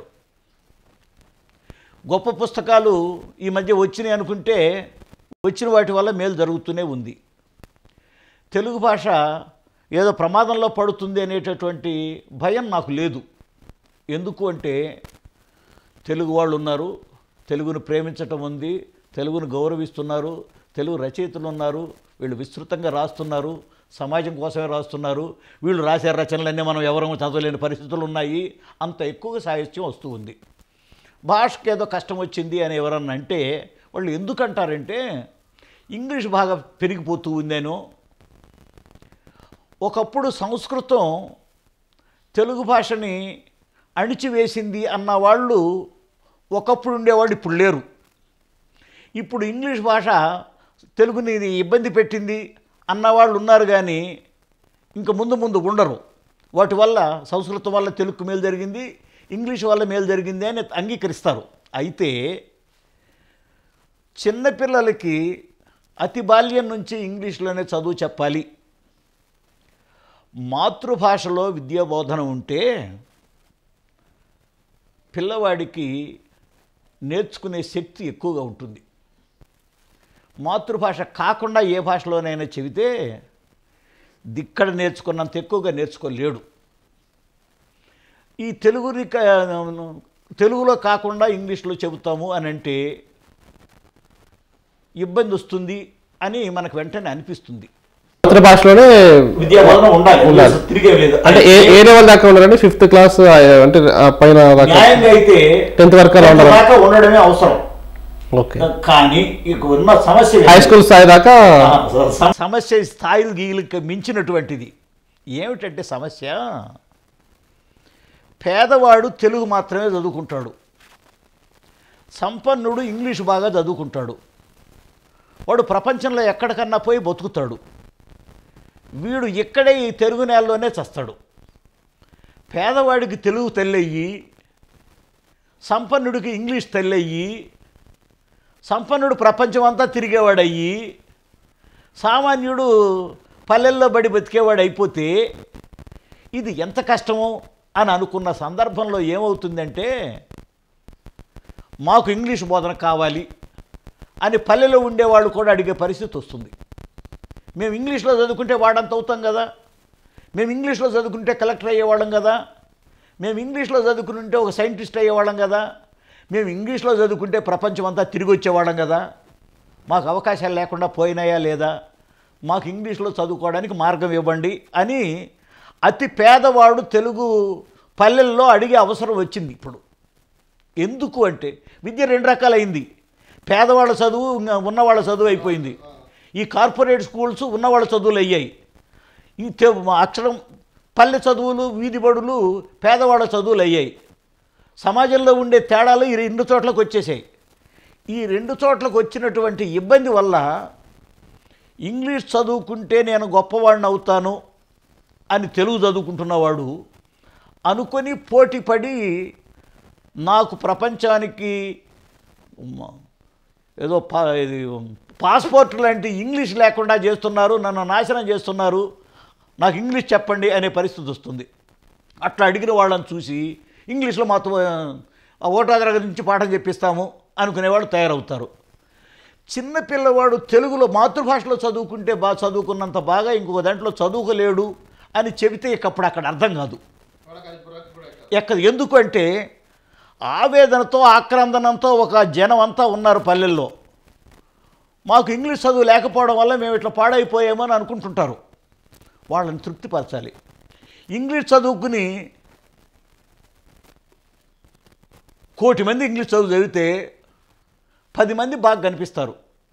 గొప్ప పుస్తకాలు ఈ మధ్య వచ్చినాయి అనుకుంటే వచ్చిన వాటి వల్ల మేలు జరుగుతూనే ఉంది తెలుగు భాష ఏదో ప్రమాదంలో పడుతుంది అనేటటువంటి భయం నాకు లేదు ఎందుకు అంటే తెలుగు వాళ్ళు ఉన్నారు తెలుగును ప్రేమించటం ఉంది తెలుగును గౌరవిస్తున్నారు తెలుగు రచయితలు ఉన్నారు వీళ్ళు విస్తృతంగా రాస్తున్నారు సమాజం కోసమే రాస్తున్నారు వీళ్ళు రాసే రచనలన్నీ మనం ఎవరూ చదవలేని పరిస్థితులు ఉన్నాయి అంత ఎక్కువగా సాహిత్యం వస్తూ ఉంది భాషకి ఏదో కష్టం వచ్చింది అని ఎవరన్నా అంటే వాళ్ళు ఎందుకు అంటారంటే ఇంగ్లీష్ బాగా పెరిగిపోతూ ఉందేనో ఒకప్పుడు సంస్కృతం తెలుగు భాషని అణిచివేసింది అన్న వాళ్ళు ఒకప్పుడు ఉండేవాళ్ళు ఇప్పుడు లేరు ఇప్పుడు ఇంగ్లీష్ భాష తెలుగుని ఇది ఇబ్బంది పెట్టింది అన్నవాళ్ళు ఉన్నారు కానీ ఇంకా ముందు ముందు ఉండరు వాటి వల్ల సంస్కృతం వల్ల తెలుగు మేలు జరిగింది ఇంగ్లీష్ వల్ల మేలు జరిగింది అని అంగీకరిస్తారు అయితే చిన్నపిల్లలకి అతి బాల్యం నుంచి ఇంగ్లీష్లోనే చదువు చెప్పాలి మాతృభాషలో విద్యాబోధన ఉంటే పిల్లవాడికి నేర్చుకునే శక్తి ఎక్కువగా ఉంటుంది మాతృభాష కాకుండా ఏ భాషలోనైనా చెబితే దిక్కడ నేర్చుకున్నంత ఎక్కువగా నేర్చుకోలేడు ఈ తెలుగుని క- తెలుగులో కాకుండా ఇంగ్లీష్లో చెబుతాము అని అంటే ఇబ్బంది వస్తుంది అని మనకు వెంటనే అనిపిస్తుంది మాతృభాషలోనే విద్యాబోధన ఉండాలి ఉండాలి. తిరిగే లేదు అంటే ఏ ఏ లెవెల్ దాకా ఉండాలండి ఫిఫ్త్ క్లాస్ అంటే ఆ పైన దాకా న్యాయంగా అయితే టెన్త్ వరకు అలా ఉండాలి దాకా ఉండడమే అవసరం ఓకే కానీ ఇక ఉన్న సమస్య హై స్కూల్ స్థాయి దాకా స- సమస్య స్థాయిలు గీలకు మించినటువంటిది ఏమిటంటే సమస్య పేదవాడు తెలుగు మాత్రమే చదువుకుంటాడు సంపన్నుడు ఇంగ్లీష్ బాగా చదువుకుంటాడు వాడు ప్రపంచంలో ఎక్కడికన్నా పోయి బతుకుతాడు వీడు ఇక్కడే ఈ తెలుగు నేలలోనే చస్తాడు పేదవాడికి తెలుగు తెల్లయ్యి సంపన్నుడికి ఇంగ్లీష్ తెల్లయ్యి సంపన్నుడు ప్రపంచం అంతా తిరిగేవాడయ్యి సామాన్యుడు పల్లెల్లో బడి బతికేవాడు అయిపోతే ఇది ఎంత కష్టమో అని అనుకున్న సందర్భంలో ఏమవుతుందంటే మాకు ఇంగ్లీష్ బోధన కావాలి అని పల్లెలో ఉండేవాళ్ళు కూడా అడిగే పరిస్థితి వస్తుంది మేము ఇంగ్లీష్లో చదువుకుంటే వాడంత అవుతాం కదా మేము ఇంగ్లీష్లో చదువుకుంటే కలెక్టర్ అయ్యేవాళ్ళం కదా మేము ఇంగ్లీష్లో చదువుకుంటే ఒక సైంటిస్ట్ అయ్యేవాళ్ళం కదా మేము ఇంగ్లీష్లో చదువుకుంటే ప్రపంచం అంతా తిరిగి వచ్చేవాళ్ళం కదా మాకు అవకాశాలు లేకుండా పోయినాయా లేదా మాకు ఇంగ్లీష్లో చదువుకోవడానికి మార్గం ఇవ్వండి అని అతి పేదవాడు తెలుగు పల్లెల్లో అడిగే అవసరం వచ్చింది ఇప్పుడు ఎందుకు అంటే విద్య రెండు రకాలైంది పేదవాళ్ళ చదువు ఇంకా ఉన్నవాళ్ళ చదువు అయిపోయింది ఈ కార్పొరేట్ స్కూల్స్ ఉన్నవాళ్ళ చదువులు అయ్యాయి ఈ తె- అక్షరం పల్లె చదువులు వీధి బడులు పేదవాళ్ళ చదువులు అయ్యాయి సమాజంలో ఉండే తేడాలు ఈ రెండు చోట్లకు వచ్చేసాయి ఈ రెండు చోట్లకు వచ్చినటువంటి ఇబ్బంది వల్ల ఇంగ్లీష్ చదువుకుంటే నేను గొప్పవాడిని అవుతాను అని తెలుగు చదువుకుంటున్నవాడు అనుకొని పోటీ పడి నాకు ప్రపంచానికి ఉమ్మ, ఏదో పా ఇది పాస్పోర్ట్ లాంటి ఇంగ్లీష్ లేకుండా చేస్తున్నారు నన్ను నాశనం చేస్తున్నారు నాకు ఇంగ్లీష్ చెప్పండి అనే పరిస్థితి వస్తుంది అట్లా అడిగిన వాళ్ళని చూసి ఇంగ్లీష్లో మాతో ఆ ఓటా తరగతి నుంచి పాఠం చెప్పిస్తాము అనుకునేవాళ్ళు తయారవుతారు చిన్న పిల్లవాడు తెలుగులో మాతృభాషలో చదువుకుంటే బాగా చదువుకున్నంత బాగా ఇంకొక దాంట్లో చదువుకోలేడు అని చెబితే ఇక అప్పుడు అక్కడ అర్థం కాదు ఎక్కడ ఎందుకు అంటే ఆవేదనతో ఆక్రందనంతో ఒక జనం అంతా ఉన్నారు పల్లెల్లో మాకు ఇంగ్లీష్ చదువు లేకపోవడం వల్ల మేము ఇట్లా పాడైపోయామని అనుకుంటుంటారు వాళ్ళని తృప్తిపరచాలి ఇంగ్లీష్ చదువుకుని కోటి మంది ఇంగ్లీష్ చదువు చదివితే పది మంది బాగా కనిపిస్తారు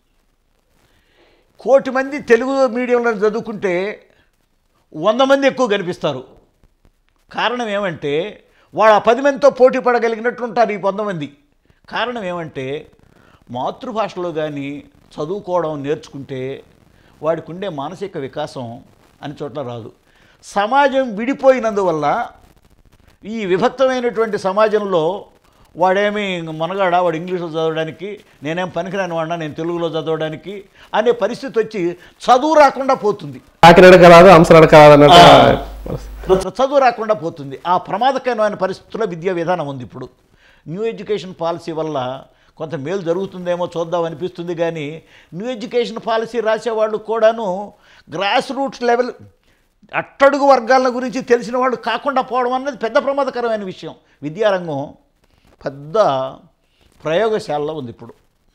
కోటి మంది తెలుగు మీడియంలో చదువుకుంటే వంద మంది ఎక్కువ కనిపిస్తారు కారణం ఏమంటే వాళ్ళు ఆ పది మందితో పోటీ పడగలిగినట్లుంటారు ఈ వంద మంది కారణం ఏమంటే మాతృభాషలో కానీ చదువుకోవడం నేర్చుకుంటే వాడికి ఉండే మానసిక వికాసం అని చోట్ల రాదు సమాజం విడిపోయినందువల్ల ఈ విభక్తమైనటువంటి సమాజంలో వాడేమి మనగాడ వాడు ఇంగ్లీష్లో చదవడానికి నేనేం పనికిరాని వాడినా నేను తెలుగులో చదవడానికి అనే పరిస్థితి వచ్చి చదువు రాకుండా పోతుంది కాకినాడక రాదు అంశనడక రాదు అన్నట్టు చదువు రాకుండా పోతుంది ఆ ప్రమాదకరమైన పరిస్థితుల్లో విద్యా విధానం ఉంది ఇప్పుడు న్యూ ఎడ్యుకేషన్ పాలసీ వల్ల కొంత మేలు జరుగుతుందేమో చూద్దాం అనిపిస్తుంది కానీ న్యూ ఎడ్యుకేషన్ పాలసీ రాసేవాళ్ళు కూడాను గ్రాస్ రూట్స్ లెవెల్ అట్టడుగు వర్గాల గురించి తెలిసిన వాళ్ళు కాకుండా పోవడం అన్నది పెద్ద ప్రమాదకరమైన విషయం విద్యారంగం పెద్ద ప్రయోగశాలలో ఉంది ఇప్పుడు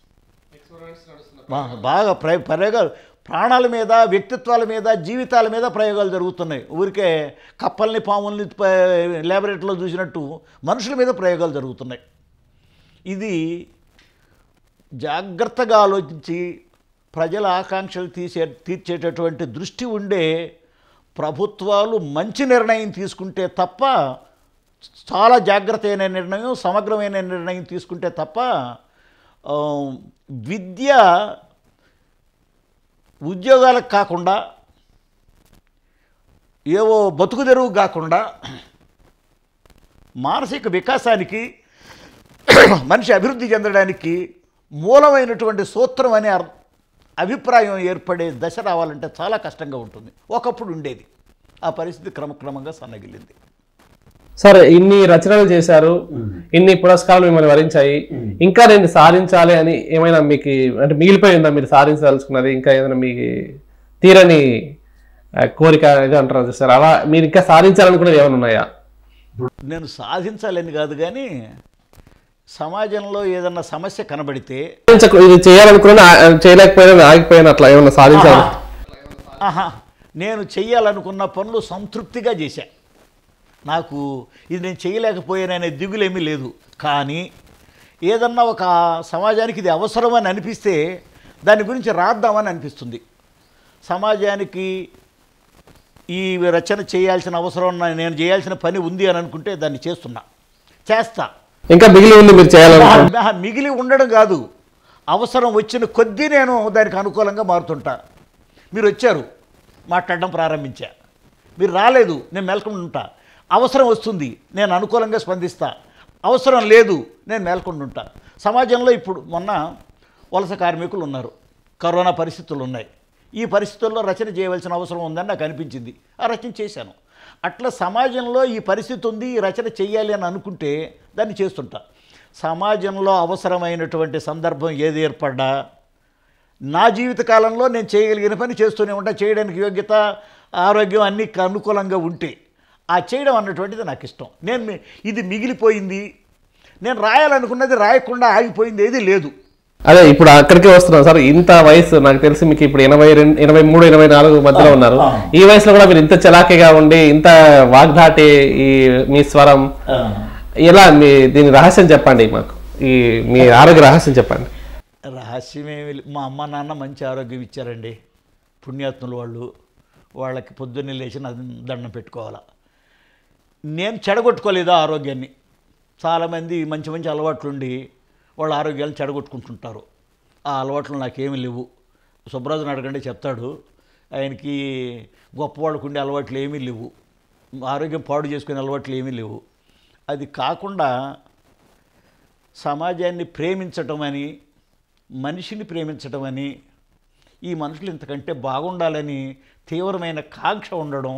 బా- బాగా ప్రయ ప్రయోగాలు ప్రాణాల మీద వ్యక్తిత్వాల మీద జీవితాల మీద ప్రయోగాలు జరుగుతున్నాయి ఊరికే కప్పల్ని పాముల్ని ప- ల్యాబొరేటరీలో చూసినట్టు మనుషుల మీద ప్రయోగాలు జరుగుతున్నాయి ఇది జాగ్రత్తగా ఆలోచించి ప్రజల ఆకాంక్షలు తీసే తీర్చేటటువంటి దృష్టి ఉండే ప్రభుత్వాలు మంచి నిర్ణయం తీసుకుంటే తప్ప చాలా జాగ్రత్త అయిన నిర్ణయం సమగ్రమైన నిర్ణయం తీసుకుంటే తప్ప ఆ, విద్య ఉద్యోగాలకు కాకుండా ఏవో బతుకు తెరువు కాకుండా మానసిక వికాసానికి మనిషి అభివృద్ధి చెందడానికి మూలమైనటువంటి సూత్రం అనే అర్- అభిప్రాయం ఏర్పడే దశ రావాలంటే చాలా కష్టంగా ఉంటుంది ఒకప్పుడు ఉండేది ఆ పరిస్థితి క్రమక్రమంగా సన్నగిల్లింది సరే ఇన్ని రచనలు చేశారు ఇన్ని పురస్కారాలు మిమ్మల్ని వరించాయి ఇంకా నేను సాధించాలి అని ఏమైనా మీకు అంటే మిగిలిపోయి ఉందా మీరు సాధించదలుచుకున్నది ఇంకా ఏదైనా మీకు తీరని ఆ, కోరిక ఏదో అంటారు చూస్తారు అలా మీరు ఇంకా సాధించాలనుకున్నది ఏమైనా ఉన్నాయా నేను సాధించాలని కాదు కానీ సమాజంలో ఏదన్నా సమస్య కనబడితే సాధించకు- ఇది చేయాలనుకున్నా ఆ- చేయలేకపోయినా ఆగిపోయినా అట్లా ఏమైనా సాధించాలి ఆహా నేను చెయ్యాలనుకున్న పనులు సంతృప్తిగా చేశా నాకు ఇది నేను చేయలేకపోయాననే దిగులేమీ లేదు కానీ ఏదన్నా ఒక సమాజానికి ఇది అవసరమని అనిపిస్తే దాని గురించి రాద్దామని అనిపిస్తుంది సమాజానికి ఈ రచన చేయాల్సిన అవసరం ఉన్న- నేను చేయాల్సిన పని ఉంది అని అనుకుంటే దాన్ని చేస్తున్నా చేస్తా ఇంకా మిగిలి ఉంది మీరు చేయాలనుకున్న ఆ, మిగిలి ఉండడం కాదు అవసరం వచ్చిన కొద్దీ నేను దానికి అనుకూలంగా మారుతుంటా మీరు వచ్చారు మాట్లాడడం ప్రారంభించా మీరు రాలేదు నేను మేల్కొని ఉంటా అవసరం వస్తుంది నేను అనుకూలంగా స్పందిస్తా అవసరం లేదు నేను మేల్కొని ఉంటా సమాజంలో ఇప్పుడు మొన్న వలస కార్మికులు ఉన్నారు కరోనా పరిస్థితులు ఉన్నాయి ఈ పరిస్థితుల్లో రచన చేయవలసిన అవసరం ఉందని నాకు అనిపించింది ఆ రచన చేశాను అట్లా సమాజంలో ఈ పరిస్థితి ఉంది ఈ రచన చెయ్యాలి అని అనుకుంటే దాన్ని చేస్తుంటా సమాజంలో అవసరమైనటువంటి సందర్భం ఏది ఏర్పడ్డా నా జీవిత కాలంలో నేను చేయగలిగిన పని చేస్తూనే ఉంటా చేయడానికి యోగ్యత ఆరోగ్యం అన్నీ అనుకూలంగా ఉంటే ఆ చేయడం అన్నటువంటిది నాకు ఇష్టం నేను మీ- ఇది మిగిలిపోయింది నేను రాయాలనుకున్నది రాయకుండా ఆగిపోయింది ఏది లేదు అదే ఇప్పుడు అక్కడికే వస్తున్నాం సార్ ఇంత వయసు నాకు తెలిసి మీకు ఇప్పుడు ఎనభై రెండు ఎనభై మూడు ఎనభై నాలుగు మధ్యలో ఉన్నారు ఆ. ఈ వయసులో కూడా మీరు ఇంత చలాకీగా ఉండి ఇంత వాగ్దాటి ఈ మీ స్వరం ఎలా మీ దీని రహస్యం చెప్పండి మాకు ఈ మీ ఆరోగ్య రహస్యం చెప్పండి రహస్యమేమి లే- మా అమ్మ నాన్న మంచి ఆరోగ్యం ఇచ్చారండి పుణ్యాత్ములు వాళ్ళు వాళ్ళకి పొద్దున్నే లేచి నా దండం పెట్టుకోవాలా నేను చెడగొట్టుకోలేదు ఆ ఆరోగ్యాన్ని చాలామంది మంచి మంచి అలవాట్లు ఉండి వాళ్ళ ఆరోగ్యాలను చెడగొట్టుకుంటుంటారు ఆ అలవాట్లు నాకేమీ లేవు సుబ్బరాజుని అడగండి చెప్తాడు ఆయనకి గొప్పవాళ్ళకు ఉండే అలవాట్లు ఏమీ లేవు ఆరోగ్యం పాడు చేసుకునే అలవాట్లు ఏమీ లేవు అది కాకుండా సమాజాన్ని ప్రేమించటం అని మనిషిని ప్రేమించటం అని ఈ మనుషులు ఇంతకంటే బాగుండాలని తీవ్రమైన కాంక్ష ఉండడం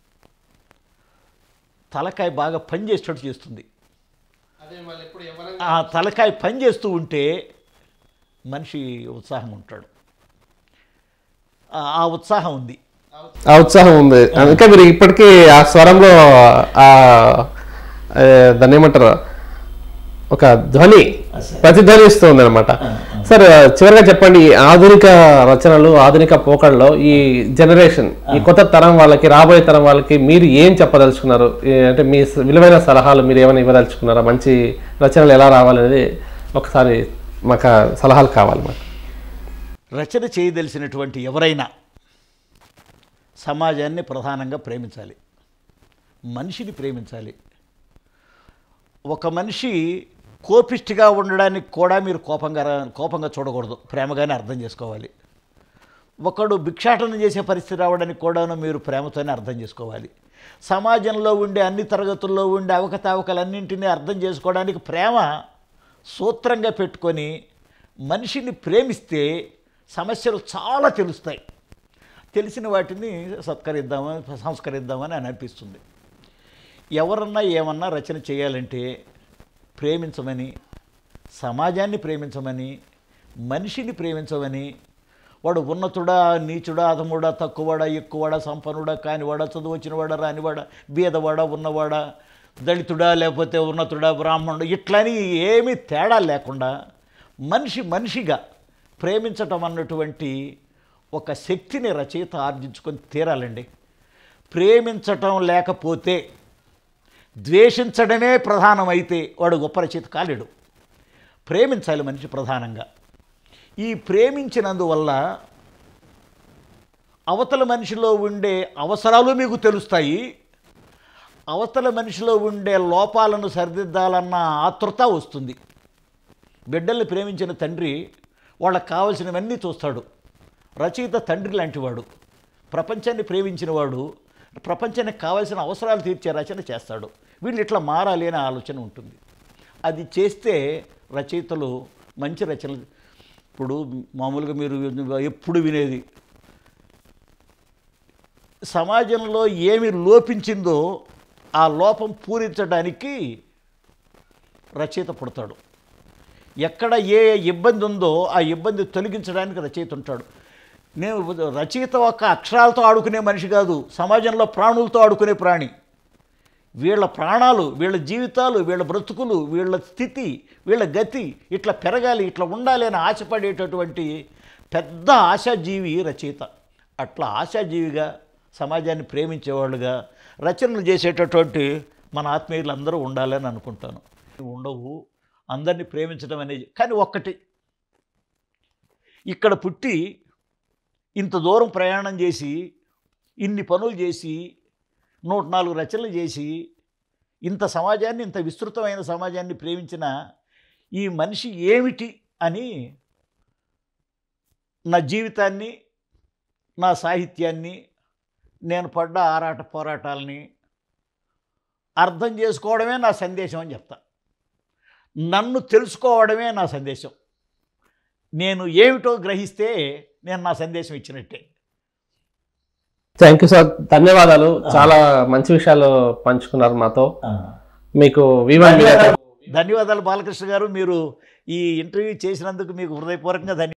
తలకాయ బాగా పనిచేసేటట్టు చేస్తుంది ఆ తలకాయ పని చేస్తూ ఉంటే మనిషి ఉత్సాహం ఉంటాడు ఆ- ఆ ఉత్సాహం ఉంది ఆ ఉత్సాహం ఉంది అందుకే మీరు ఇప్పటికీ ఆ స్వరంలో ఆ ఆ, దాన్ని ఏమంటారు ఒక ధ్వని ప్రతిధ్వనిస్తుంది అనమాట సార్ చివరిగా చెప్పండి ఈ ఆధునిక రచనలు ఆధునిక పోకడలో ఈ జనరేషన్ ఈ కొత్త తరం వాళ్ళకి రాబోయే తరం వాళ్ళకి మీరు ఏం చెప్పదలుచుకున్నారు ఏ- అంటే మీ స- విలువైన సలహాలు మీరు ఏమైనా ఇవ్వదలుచుకున్నారా మంచి రచనలు ఎలా రావాలనేది ఒకసారి మాకు ఆ సలహాలు కావాలి మాకు రచన చేయదలిసినటువంటి ఎవరైనా సమాజాన్ని ప్రధానంగా ప్రేమించాలి మనిషిని ప్రేమించాలి ఒక మనిషి కోపిష్టిగా ఉండడానికి కూడా మీరు కోపంగా రా- కోపంగా చూడకూడదు ప్రేమగానే అర్థం చేసుకోవాలి ఒకడు భిక్షాటన చేసే పరిస్థితి రావడానికి కూడాను మీరు ప్రేమతోనే అర్థం చేసుకోవాలి సమాజంలో ఉండే అన్ని తరగతుల్లో ఉండే అవకతవకలన్నింటినీ అర్థం చేసుకోవడానికి ప్రేమ సూత్రంగా పెట్టుకొని మనిషిని ప్రేమిస్తే సమస్యలు చాలా తెలుస్తాయి తెలిసిన వాటిని సత్కరిద్దామని సంస్కరిద్దామని అని అనిపిస్తుంది ఎవరన్నా ఏమన్నా రచన చేయాలంటే ప్రేమించమని సమాజాన్ని ప్రేమించమని మనిషిని ప్రేమించమని వాడు ఉన్నతుడా నీచుడా అధముడా తక్కువడా ఎక్కువడా సంపన్నుడా కానివాడా చదువు వచ్చినవాడా రానివాడా బీదవాడా ఉన్నవాడా దళితుడా లేకపోతే ఉన్నతుడా బ్రాహ్మణుడు ఇట్లని ఏమీ తేడా లేకుండా మనిషి మనిషిగా ప్రేమించటం అన్నటువంటి ఒక శక్తిని రచయిత ఆర్జించుకొని తీరాలండి ప్రేమించటం లేకపోతే ద్వేషించడమే ప్రధానమైతే వాడు గొప్ప రచయిత కాలేడు ప్రేమించాలి మనిషి ప్రధానంగా ఈ ప్రేమించినందువల్ల అవతల మనిషిలో ఉండే అవసరాలు మీకు తెలుస్తాయి అవతల మనిషిలో ఉండే లోపాలను సరిదిద్దాలన్న ఆతృత వస్తుంది బిడ్డల్ని ప్రేమించిన తండ్రి వాళ్ళకి కావలసినవన్నీ చూస్తాడు రచయిత తండ్రి లాంటివాడు ప్రపంచాన్ని ప్రేమించినవాడు ప్రపంచానికి కావాల్సిన అవసరాలు తీర్చే రచన చేస్తాడు వీళ్ళు ఇట్లా మారాలి అనే ఆలోచన ఉంటుంది అది చేస్తే రచయితలు మంచి రచనలు ఇప్పుడు మామూలుగా మీరు ఎప్పుడు వినేది సమాజంలో ఏమి లోపించిందో ఆ లోపం పూరించడానికి రచయిత పుడతాడు ఎక్కడ ఏ ఇబ్బంది ఉందో ఆ ఇబ్బంది తొలగించడానికి రచయిత ఉంటాడు నేను రచయిత ఒక అక్షరాలతో ఆడుకునే మనిషి కాదు సమాజంలో ప్రాణులతో ఆడుకునే ప్రాణి వీళ్ళ ప్రాణాలు వీళ్ళ జీవితాలు వీళ్ళ బ్రతుకులు వీళ్ళ స్థితి వీళ్ళ గతి ఇట్లా పెరగాలి ఇట్లా ఉండాలి అని ఆశపడేటటువంటి పెద్ద ఆశాజీవి రచయిత అట్లా ఆశాజీవిగా సమాజాన్ని ప్రేమించేవాళ్ళుగా రచనలు చేసేటటువంటి మన ఆత్మీయులు అందరూ ఉండాలని అనుకుంటాను ఉండవు అందరినీ ప్రేమించడం అనేది కానీ ఒక్కటి ఇక్కడ పుట్టి ఇంత దూరం ప్రయాణం చేసి ఇన్ని పనులు చేసి నూట నాలుగు రచనలు చేసి ఇంత సమాజాన్ని ఇంత విస్తృతమైన సమాజాన్ని ప్రేమించిన ఈ మనిషి ఏమిటి అని నా జీవితాన్ని నా సాహిత్యాన్ని నేను పడ్డ ఆరాట పోరాటాలని అర్థం చేసుకోవడమే నా సందేశం అని చెప్తా నన్ను తెలుసుకోవడమే నా సందేశం నేను ఏమిటో గ్రహిస్తే నేను నా సందేశం ఇచ్చినట్టే థ్యాంక్ యూ సార్ ధన్యవాదాలు చాలా మంచి విషయాలు పంచుకున్నారు మాతో మీకు వివా మీడియా ధన్యవాదాలు బాలకృష్ణ గారు మీరు ఈ ఇంటర్వ్యూ చేసినందుకు మీకు హృదయపూర్వకంగా ధన్యవాదాలు